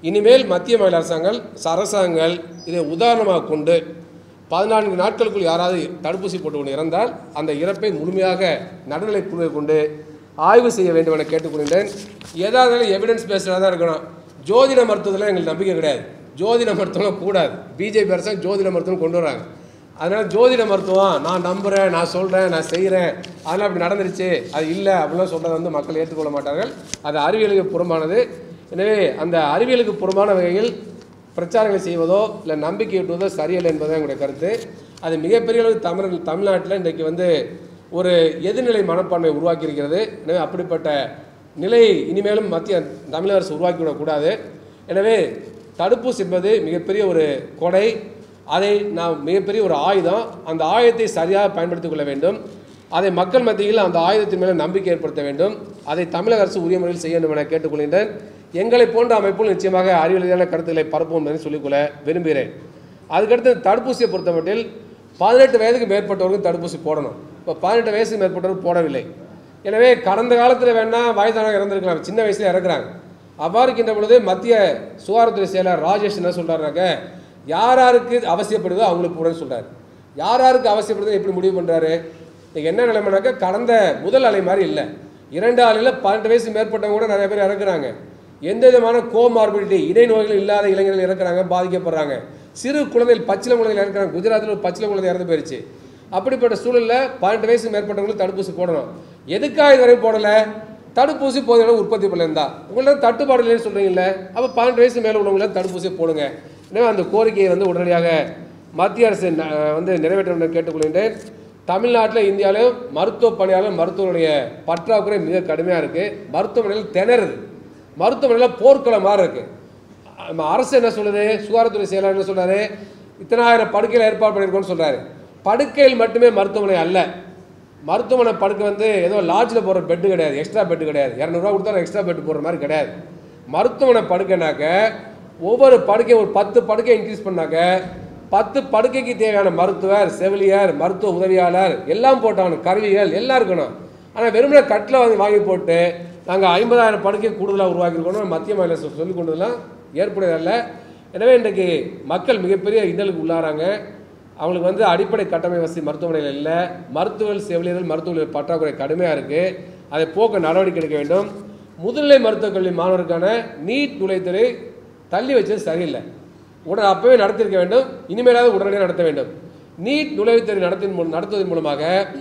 இனிமேல் மத்திய மாநில அரசாங்கம் அரசாங்கங்கள் இதை உதாரணமாக கொண்டு பதினான்கு நாட்களுக்குள் யாராவது தடுப்பூசி போட்டுக்கொண்டு இறந்தால் அந்த இறப்பை முழுமையாக நடுநிலை குழுவை கொண்டு ஆய்வு செய்ய வேண்டும் என கேட்டுக்கொள்கின்றேன் ஏதாவது எவிடன்ஸ் பேஸ்டாக தான் இருக்கணும் ஜோதிட மருத்துவத்தில் எங்களுக்கு நம்பிக்கை கிடையாது ஜோதிட மருத்துவம் கூடாது பிஜேபி அரசாங்கம் ஜோதிட மருத்துவம் கொண்டு வராங்க அதனால் ஜோதிட மருத்துவம் நான் நம்புகிறேன் நான் சொல்கிறேன் நான் செய்கிறேன் அதெல்லாம் அப்படி நடந்துருச்சு அது இல்லை அப்படிலாம் சொல்கிறத வந்து மக்கள் ஏற்றுக்கொள்ள மாட்டார்கள் அது அறிவியலுக்கு புறம்பானது எனவே அந்த அறிவியலுக்கு புறம்பான வகையில் பிரச்சாரங்களை செய்வதோ இல்லை நம்பிக்கை ஊட்டுவதோ சரியல்ல என்பதுதான் என்னுடைய கருத்து அது மிகப்பெரிய அளவு தமிழ் தமிழ்நாட்டில் இன்றைக்கு வந்து ஒரு எதிர்நிலை மனப்பான்மை உருவாக்கி இருக்கிறது எனவே அப்படிப்பட்ட நிலையை இனிமேலும் மத்திய தமிழக அரசு உருவாக்கிவிடக்கூடாது எனவே தடுப்பூசி என்பது மிகப்பெரிய ஒரு கொடை அதை நாம் மிகப்பெரிய ஒரு ஆயுதம் அந்த ஆயுதத்தை சரியாக பயன்படுத்திக் கொள்ள வேண்டும் அதை மக்கள் மத்தியில் அந்த ஆயுதத்தின் மேலே நம்பிக்கை ஏற்படுத்த வேண்டும் அதை தமிழக அரசு உரிய முறையில் செய்ய வேண்டும் என கேட்டுக்கொள்கின்றேன் எங்களை போன்ற அமைப்புகள் நிச்சயமாக அறிவியல் ரீதியான கருத்துக்களை பரப்புவோம் என்று சொல்லிக்கொள்ள விரும்புகிறேன் அதுக்கடுத்து தடுப்பூசியை பொறுத்தமட்டில் பதினெட்டு வயதுக்கு மேற்பட்டவர்களுக்கு தடுப்பூசி போடணும் இப்போ பதினெட்டு வயசுக்கு மேற்பட்டவர் போடவில்லை எனவே கடந்த காலத்தில் வேணால் வயதானவங்க இறந்துருக்கலாம் சின்ன வயசுல இறக்குறாங்க அவ்வாறு இருக்கின்ற பொழுது மத்திய சுகாதாரத்துறை செயலர் ராஜேஷ் என்ன சொல்கிறாருனாக்க யார் யாருக்கு அவசியப்படுதோ அவங்களுக்கு போடணும்னு சொல்கிறார் யார் யாருக்கு அவசியப்படுதோ எப்படி முடிவு பண்ணுறாரு இன்னைக்கு என்ன நிலைமைனாக்கா கடந்த முதல் அலை மாதிரி இல்லை இரண்டு அலையில் பன்னெண்டு வயசு மேற்பட்டவங்க கூட நிறைய பேர் இறக்குறாங்க எந்த விதமான கோமார்பிலிட்டி இடை நோய்கள் இல்லாத இளைஞர்கள் இறக்குறாங்க பாதிக்கப்படுறாங்க சிறு குழந்தைகள் பச்சில குழந்தைகள் இறக்குறாங்க குஜராத்தில் ஒரு பச்சில குழந்தை இறந்து போயிடுச்சு அப்படிப்பட்ட சூழலில் பன்னெண்டு வயசு மேற்பட்டவங்களுக்கு தடுப்பூசி போடணும் எதுக்காக இதுவரை போடலை தடுப்பூசி போதிய அளவு உற்பத்தி பண்ணலா உங்களால் தட்டுப்பாடு இல்லைன்னு சொல்கிறீங்கல்ல அப்போ பன்னெண்டு வயசு மேலே உள்ளவங்கள தடுப்பூசி போடுங்க எனவே அந்த கோரிக்கையை வந்து உடனடியாக மத்திய அரசு ந- வந்து நிறைவேற்ற வேண்டும் என்று கேட்டுக்கொள்கின்றேன் தமிழ்நாட்டில் இந்தியாவிலும் மருத்துவ பணியாளர் மருத்துவருடைய பற்றாக்குறை மிக கடுமையாக இருக்குது மருத்துவமனையில் திணறுது மருத்துவமனையில் போர்க்களம் மாதிரி இருக்குது நம்ம அரசு என்ன சொல்லுது சுகாதாரத்துறை செயலாளர் என்ன சொல்றாரு இத்தனாயிரம் படுக்கையில் ஏற்பாடு பண்ணியிருக்கோம்னு சொல்றாரு படுக்கையில் மட்டுமே மருத்துவமனை அல்ல மருத்துவமனை படுக்கை வந்து ஏதோ லாட்ஜில் போடுற பெட்டு கிடையாது எக்ஸ்ட்ரா பெட்டு கிடையாது இரநூறுவா கொடுத்தா எக்ஸ்ட்ரா பெட் போடுற மாதிரி கிடையாது மருத்துவமனை படுக்கைனாக்க ஒவ்வொரு படுக்கையும் ஒரு பத்து படுக்கை இன்க்ரீஸ் பண்ணாக்க பத்து படுக்கைக்கு தேவையான மருத்துவர் செவிலியர் மருத்துவ உதவியாளர் எல்லாம் போட்டாங்க கருவிகள் எல்லாம் இருக்கணும் ஆனால் வெறுமனே கட்டில் வாங்கி வாங்கி போட்டு நாங்கள் ஐம்பதாயிரம் படுக்கை கூடுதலாக உருவாக்கியிருக்கோம் மத்திய மாநில அரசு சொல்லிக் கொண்டதெல்லாம் ஏற்புடையதல்ல எனவே இன்றைக்கு மக்கள் மிகப்பெரிய இன்னலுக்கு உள்ளாராங்க அவங்களுக்கு வந்து அடிப்படை கட்டமை வசதி மருத்துவமனைகள் இல்லை மருத்துவர்கள் செவிலியர்கள் மருத்துவர்கள் பற்றாக்குறை கடுமையாக இருக்குது அதை போக்க நடவடிக்கை எடுக்க வேண்டும் முதுநிலை மருத்துவக் கல்வி மாணவருக்கான நீட் நுழைத்தலை தள்ளி வச்சது சரியில்லை உடனே அப்பவே நடத்தியிருக்க வேண்டும் இனிமேலாவது உடனடியாக நடத்த வேண்டும் நீட் நுழைவுத் தேர்வு நடத்தின் மூலம் நடத்துவதன் மூலமாக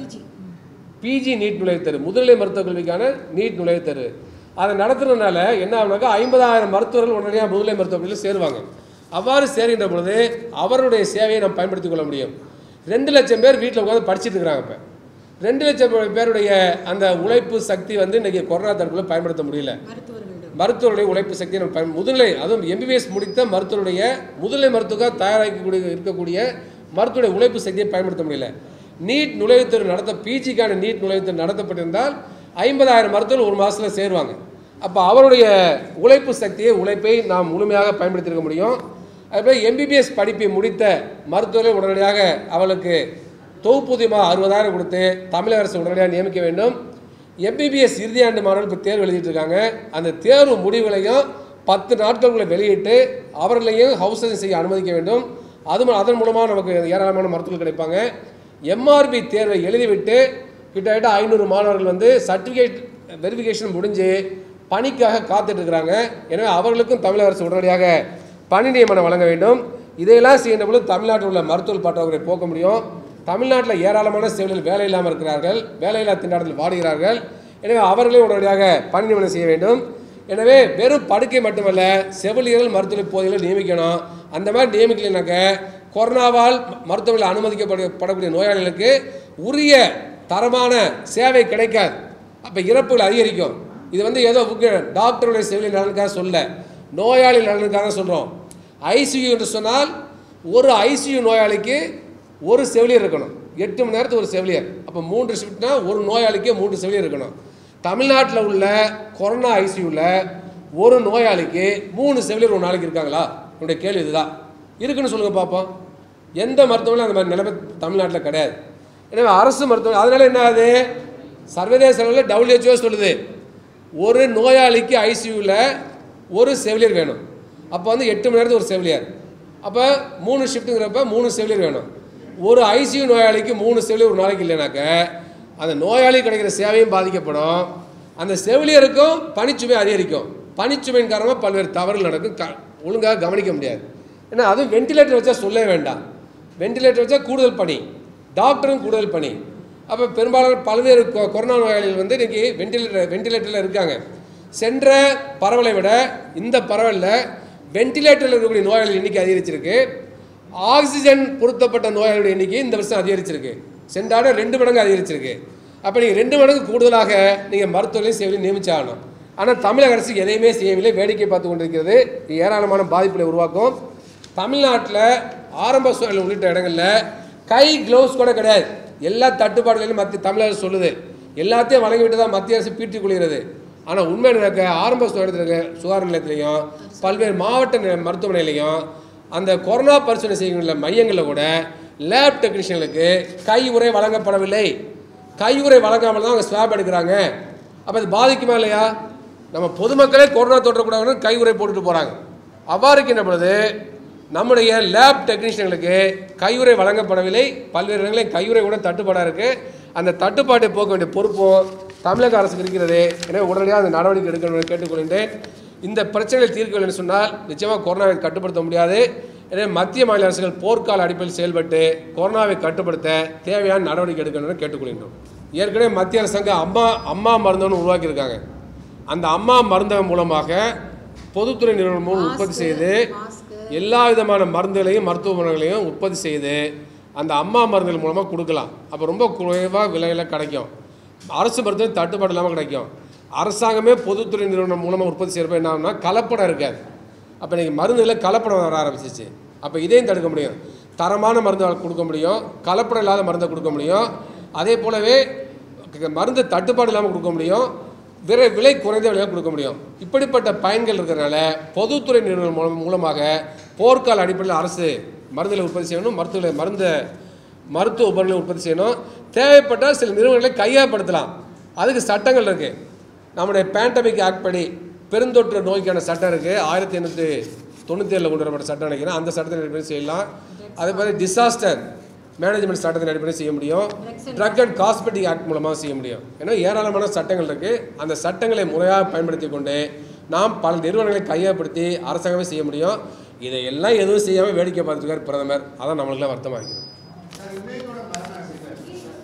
பிஜி நீட் நுழைவுத் தேர்வு முதுநிலை மருத்துவக் கல்விக்கான நீட் நுழைவுத் தேர்வு அதை நடத்துறதுனால என்ன ஆகுனாக்கா ஐம்பதாயிரம் மருத்துவர்கள் உடனடியாக முதுநிலை மருத்துவக் கல்வியில் சேருவாங்க அவ்வாறு சேருகின்ற பொழுது அவருடைய சேவையை நாம் பயன்படுத்திக் கொள்ள முடியும் ரெண்டு லட்சம் பேர் வீட்டில் உட்காந்து படிச்சிட்டு இருக்கிறாங்க இப்போ ரெண்டு லட்சம் பேருடைய அந்த உழைப்பு சக்தி வந்து இன்னைக்கு கொரோனா தடுப்பில் பயன்படுத்த முடியல மருத்துவர்களிடம் மருத்துவருடைய உழைப்பு சக்தியை நம்ம பயன் முதுநிலை அதுவும் எம்பிபிஎஸ் முடித்த மருத்துவருடைய முதுநிலை மருத்துவ தயாராக்கக்கூடிய இருக்கக்கூடிய மருத்துவருடைய உழைப்பு சக்தியை பயன்படுத்த முடியல நீட் நுழைவுத் தேர்வு நடத்த பிஜிக்கான நீட் நுழைவுத் தேர்வு நடத்தப்பட்டிருந்தால் ஐம்பதாயிரம் மருத்துவர்கள் ஒரு மாதத்துல சேருவாங்க அப்போ அவருடைய உழைப்பு சக்தியை உழைப்பை நாம் முழுமையாக பயன்படுத்தியிருக்க முடியும் அதுபோல் எம்பிபிஎஸ் படிப்பை முடித்த மருத்துவர்கள் உடனடியாக அவளுக்கு தொகுப்பூதியமாக அறுபதாயிரம் கொடுத்து தமிழக அரசு உடனடியாக நியமிக்க வேண்டும் எம்பிபிஎஸ் இறுதியாண்டு மாணவர்கள் இப்போ தேர்வு எழுதிட்டு இருக்காங்க அந்த தேர்வு முடிவுகளையும் பத்து நாட்களுக்குள்ள வெளியிட்டு அவர்களையும் ஹவுஸ் செய்ய அனுமதிக்க வேண்டும் அது மூ- அதன் மூலமாக நமக்கு ஏராளமான மருத்துவர்கள் கிடைப்பாங்க எம்ஆர்பி தேர்வை எழுதிவிட்டு கிட்டத்தட்ட ஐநூறு மாணவர்கள் வந்து சர்டிஃபிகேட் வெரிஃபிகேஷன் முடிஞ்சு பணிக்காக காத்துட்டு இருக்கிறாங்க எனவே அவர்களுக்கும் தமிழக அரசு உடனடியாக பணி நியமனம் வழங்க வேண்டும் இதையெல்லாம் செய்கின்ற பொழுது தமிழ்நாட்டில் உள்ள மருத்துவ பற்றாக்குறை போக்க முடியும் தமிழ்நாட்டில் ஏராளமான செவிலியர்கள் வேலை இல்லாமல் இருக்கிறார்கள் வேலையில்லா திண்டாட்டத்தில் வாடுகிறார்கள் எனவே அவர்களே உடனடியாக பணி நியமனம் செய்ய வேண்டும் எனவே வெறும் படுக்கை மட்டுமல்ல செவிலியர்கள் மருத்துவ போதிகள் நியமிக்கணும் அந்த மாதிரி நியமிக்கலைனாக்க கொரோனாவால் ம- மருத்துவமனையில் அனுமதிக்கப்பட படக்கூடிய நோயாளிகளுக்கு உரிய தரமான சேவை கிடைக்காது அப்போ இறப்புகள் அதிகரிக்கும் இது வந்து ஏதோ புக்கு- டாக்டருடைய செவிலியர் நலனுக்காக சொல்ல நோயாளி நலனுக்காக சொல்கிறோம் ஐசியூ என்று சொன்னால் ஒரு ஐசியூ நோயாளிக்கு ஒரு செவிலியர் இருக்கணும் எட்டு மணி நேரத்துக்கு ஒரு செவிலியர் அப்போ மூன்று ஷிஃப்ட்னா ஒரு நோயாளிக்கு மூன்று செவிலியர் இருக்கணும் தமிழ்நாட்டில் உள்ள கொரோனா ஐசியூவில் ஒரு நோயாளிக்கு மூணு செவிலியர் ஒரு நாளைக்கு இருக்காங்களா என்னுடைய கேள்வி இதுதான் இருக்குன்னு சொல்லுங்கள் பார்ப்போம் எந்த மருத்துவமனையும் அந்த மாதிரி நிலைமை தமிழ்நாட்டில் கிடையாது எனவே அரசு மருத்துவமனை அதனால என்ன ஆகுது சர்வதேச அளவில் டபிள்யூஹெச்ஓ சொல்லுது ஒரு நோயாளிக்கு ஐசியூவில் ஒரு செவிலியர் வேணும் அப்போ வந்து எட்டு மணி நேரத்துக்கு ஒரு செவிலியர் அப்போ மூணு ஷிஃப்ட்டுங்கிறப்ப மூணு செவிலியர் வேணும் ஒரு ஐசியூ நோயாளிக்கு மூணு செவிலியர் ஒரு நாளைக்கு இல்லைனாக்க அந்த நோயாளி கிடைக்கிற சேவையும் பாதிக்கப்படும் அந்த செவிலியருக்கும் பணிச்சுமை அதிகரிக்கும் பணிச்சுமையின் காரணமாக பல்வேறு தவறுகள் நடக்கும் க ஒழுங்காக கவனிக்க முடியாது ஏன்னா அதுவும் வென்டிலேட்டர் வச்சா சொல்லவே வேண்டாம் வென்டிலேட்டர் வச்சா கூடுதல் பணி டாக்டரும் கூடுதல் பணி அப்போ பெரும்பாலான பல்வேறு கொ- கொரோனா நோயாளிகள் வந்து இன்றைக்கி வென்டிலேட்டர் வென்டிலேட்டரில் இருக்காங்க சென்ற பரவலை விட இந்த பரவலில் வென்டிலேட்டரில் இருக்கக்கூடிய நோயாளிகள் எண்ணிக்கை அதிகரிச்சிருக்கு ஆக்சிஜன் பொருத்தப்பட்ட நோயாளிகளுடைய எண்ணிக்கை இந்த வருஷம் அதிகரிச்சிருக்கு சென்ற ஆண்டு ரெண்டு மடங்கு அதிகரிச்சிருக்கு அப்போ நீங்கள் ரெண்டு மடங்கு கூடுதலாக நீங்கள் மருத்துவர்களையும் சேவையிலையும் நியமிச்சாகணும் ஆனால் தமிழக அரசு எதையுமே செய்யவில்லை வேடிக்கை பார்த்து கொண்டிருக்கிறது இது ஏராளமான பாதிப்புகளை உருவாக்கும் தமிழ்நாட்டில் ஆரம்ப சூழல் உள்ளிட்ட இடங்களில் கை க்ளவுஸ் கூட கிடையாது எல்லா தட்டுப்பாடுகளையும் மத்திய தமிழக அரசு சொல்லுது எல்லாத்தையும் வழங்கிவிட்டு தான் மத்திய அரசு பீட்டிக் கொள்கிறது ஆனால் உண்மை நடக்க ஆரம்ப சுகாதாரத்தில் இருக்க சுகாதார நிலையத்திலையும் பல்வேறு மாவட்ட நி- மருத்துவமனையிலையும் அந்த கொரோனா பரிசோதனை செய்கின்ற மையங்களில் கூட லேப் டெக்னீஷியனுக்கு கை உறை வழங்கப்படவில்லை கை உறை வழங்காமல் தான் அவங்க ஸ்வாப் எடுக்கிறாங்க அப்போ அது பாதிக்குமா இல்லையா நம்ம பொதுமக்களே கொரோனா தொற்றக்கூடாதுன்னு கை உறை போட்டுட்டு போகிறாங்க அவ்வாறு இருக்கின்ற பொழுது நம்முடைய லேப் டெக்னீஷியன்களுக்கு கையுறை வழங்கப்படவில்லை பல்வேறு இடங்களில் கையுறை கூட தட்டுப்பாடாக இருக்குது அந்த தட்டுப்பாட்டை போக்க வேண்டிய பொறுப்பும் தமிழக அரசுக்கு இருக்கிறது எனவே உடனடியாக அந்த நடவடிக்கை எடுக்கணும் என கேட்டுக்கொள்கின்றேன் இந்த பிரச்சனைகளை தீர்க்கவில்லை என்று சொன்னால் நிச்சயமாக கொரோனாவை கட்டுப்படுத்த முடியாது எனவே மத்திய மாநில அரசுகள் போர்க்கால அடிப்படையில் செயல்பட்டு கொரோனாவை கட்டுப்படுத்த தேவையான நடவடிக்கை எடுக்கணும் என கேட்டுக்கொள்கின்றோம் ஏற்கனவே மத்திய அரசாங்கம் அம்மா அம்மா மருந்துன்னு உருவாக்கியிருக்காங்க அந்த அம்மா மருந்தகம் மூலமாக பொதுத்துறை நிறுவனம் மூலம் உற்பத்தி செய்து எல்லா விதமான மருந்துகளையும் மருத்துவமனைகளையும் உற்பத்தி செய்து அந்த அம்மா மருந்துகள் மூலமாக கொடுக்கலாம் அப்போ ரொம்ப குறைவாக விலையில் கிடைக்கும் அரசு மருத்துவம் தட்டுப்பாடு இல்லாமல் கிடைக்கும் அரசாங்கமே பொதுத்துறை நிறுவனம் மூலமாக உற்பத்தி செய்கிறப்ப என்ன ஆகும்னா கலப்படம் இருக்காது அப்போ இன்றைக்கி மருந்துகளில் கலப்படம் வர ஆரம்பிச்சிச்சு அப்போ இதையும் தடுக்க முடியும் தரமான மருந்து கொடுக்க முடியும் கலப்படம் இல்லாத மருந்தை கொடுக்க முடியும் அதே போலவே க- மருந்து தட்டுப்பாடு இல்லாமல் கொடுக்க முடியும் விலை விலை குறைந்த விலையாக கொடுக்க முடியும் இப்படிப்பட்ட பயன்கள் இருக்கிறனால பொதுத்துறை நிறுவனம் மூலம் மூலமாக போர்க்கால அடிப்படையில் அரசு மருந்துகளை உற்பத்தி செய்யணும் மருத்துவ மருந்த மருத்துவ உபகரணங்களை உற்பத்தி செய்யணும் தேவைப்பட்டால் சில நிறுவனங்களை கையகப்படுத்தலாம் அதுக்கு சட்டங்கள் இருக்குது நம்முடைய பேண்டமிக் ஆக்ட் படி பெருந்தொற்று நோய்க்கான சட்டம் இருக்குது ஆயிரத்தி எண்ணூற்றி தொண்ணூற்றி ஏழில் கொண்டு வரப்பட்ட சட்டம் நினைக்கிறேன் அந்த சட்டத்தின் அடிப்படையில் செய்யலாம் அதே மாதிரி டிசாஸ்டர் மேனேஜ்மெண்ட் சட்டத்தின் அடிப்படையில் செய்ய முடியும் ட்ரக் அண்ட் காஸ்மெட்டிக் ஆக்ட் மூலமாக செய்ய முடியும் ஏன்னா ஏராளமான சட்டங்கள் இருக்குது அந்த சட்டங்களை முறையாக பயன்படுத்தி கொண்டு நாம் பல நிறுவனங்களை கையகப்படுத்தி அரசாங்கமே செய்ய முடியும் இதையெல்லாம் எதுவும் செய்யாமல் வேடிக்கை பார்த்துருக்கார் பிரதமர் அதான் நம்மளுக்குலாம் வருத்தமாக இருக்குது சார் விவேக்கோட மரண ஆசை சார்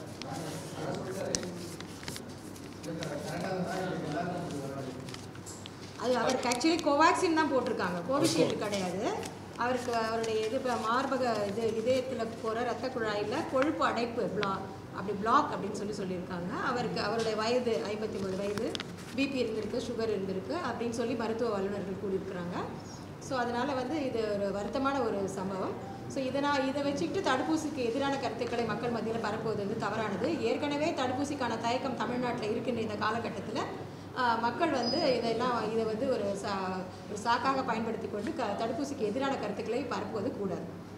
அது அவருக்கு ஆக்சுவலி கோவேக்சின் தான் போட்டிருக்காங்க கோவிஷீல்டு கிடையாது அவருக்கு அவருடைய இது இப்போ மார்பக இது இதயத்தில் போகிற ரத்த குழாயில் கொழுப்பு அடைப்பு பிளா அப்படி பிளாக் அப்படின்னு சொல்லி சொல்லியிருக்காங்க அவருக்கு அவருடைய வயது ஐம்பத்தி மூணு வயது பிபி இருந்திருக்கு சுகர் இருந்திருக்கு அப்படின்னு சொல்லி மருத்துவ வல்லுநர்கள் கூறியிருக்கிறாங்க ஸோ அதனால் வந்து இது ஒரு வருத்தமான ஒரு சம்பவம் ஸோ இதை நான் இதை வச்சுக்கிட்டு தடுப்பூசிக்கு எதிரான கருத்துக்களை மக்கள் மத்தியில் பரப்புவது வந்து தவறானது ஏற்கனவே தடுப்பூசிக்கான தயக்கம் தமிழ்நாட்டில் இருக்கின்ற இந்த காலகட்டத்தில் ஆஹ், மக்கள் வந்து இதெல்லாம் இதை வந்து ஒரு சா ஒரு சாக்காக பயன்படுத்தி கொண்டு க தடுப்பூசிக்கு எதிரான கருத்துக்களை பரப்புவது கூடாது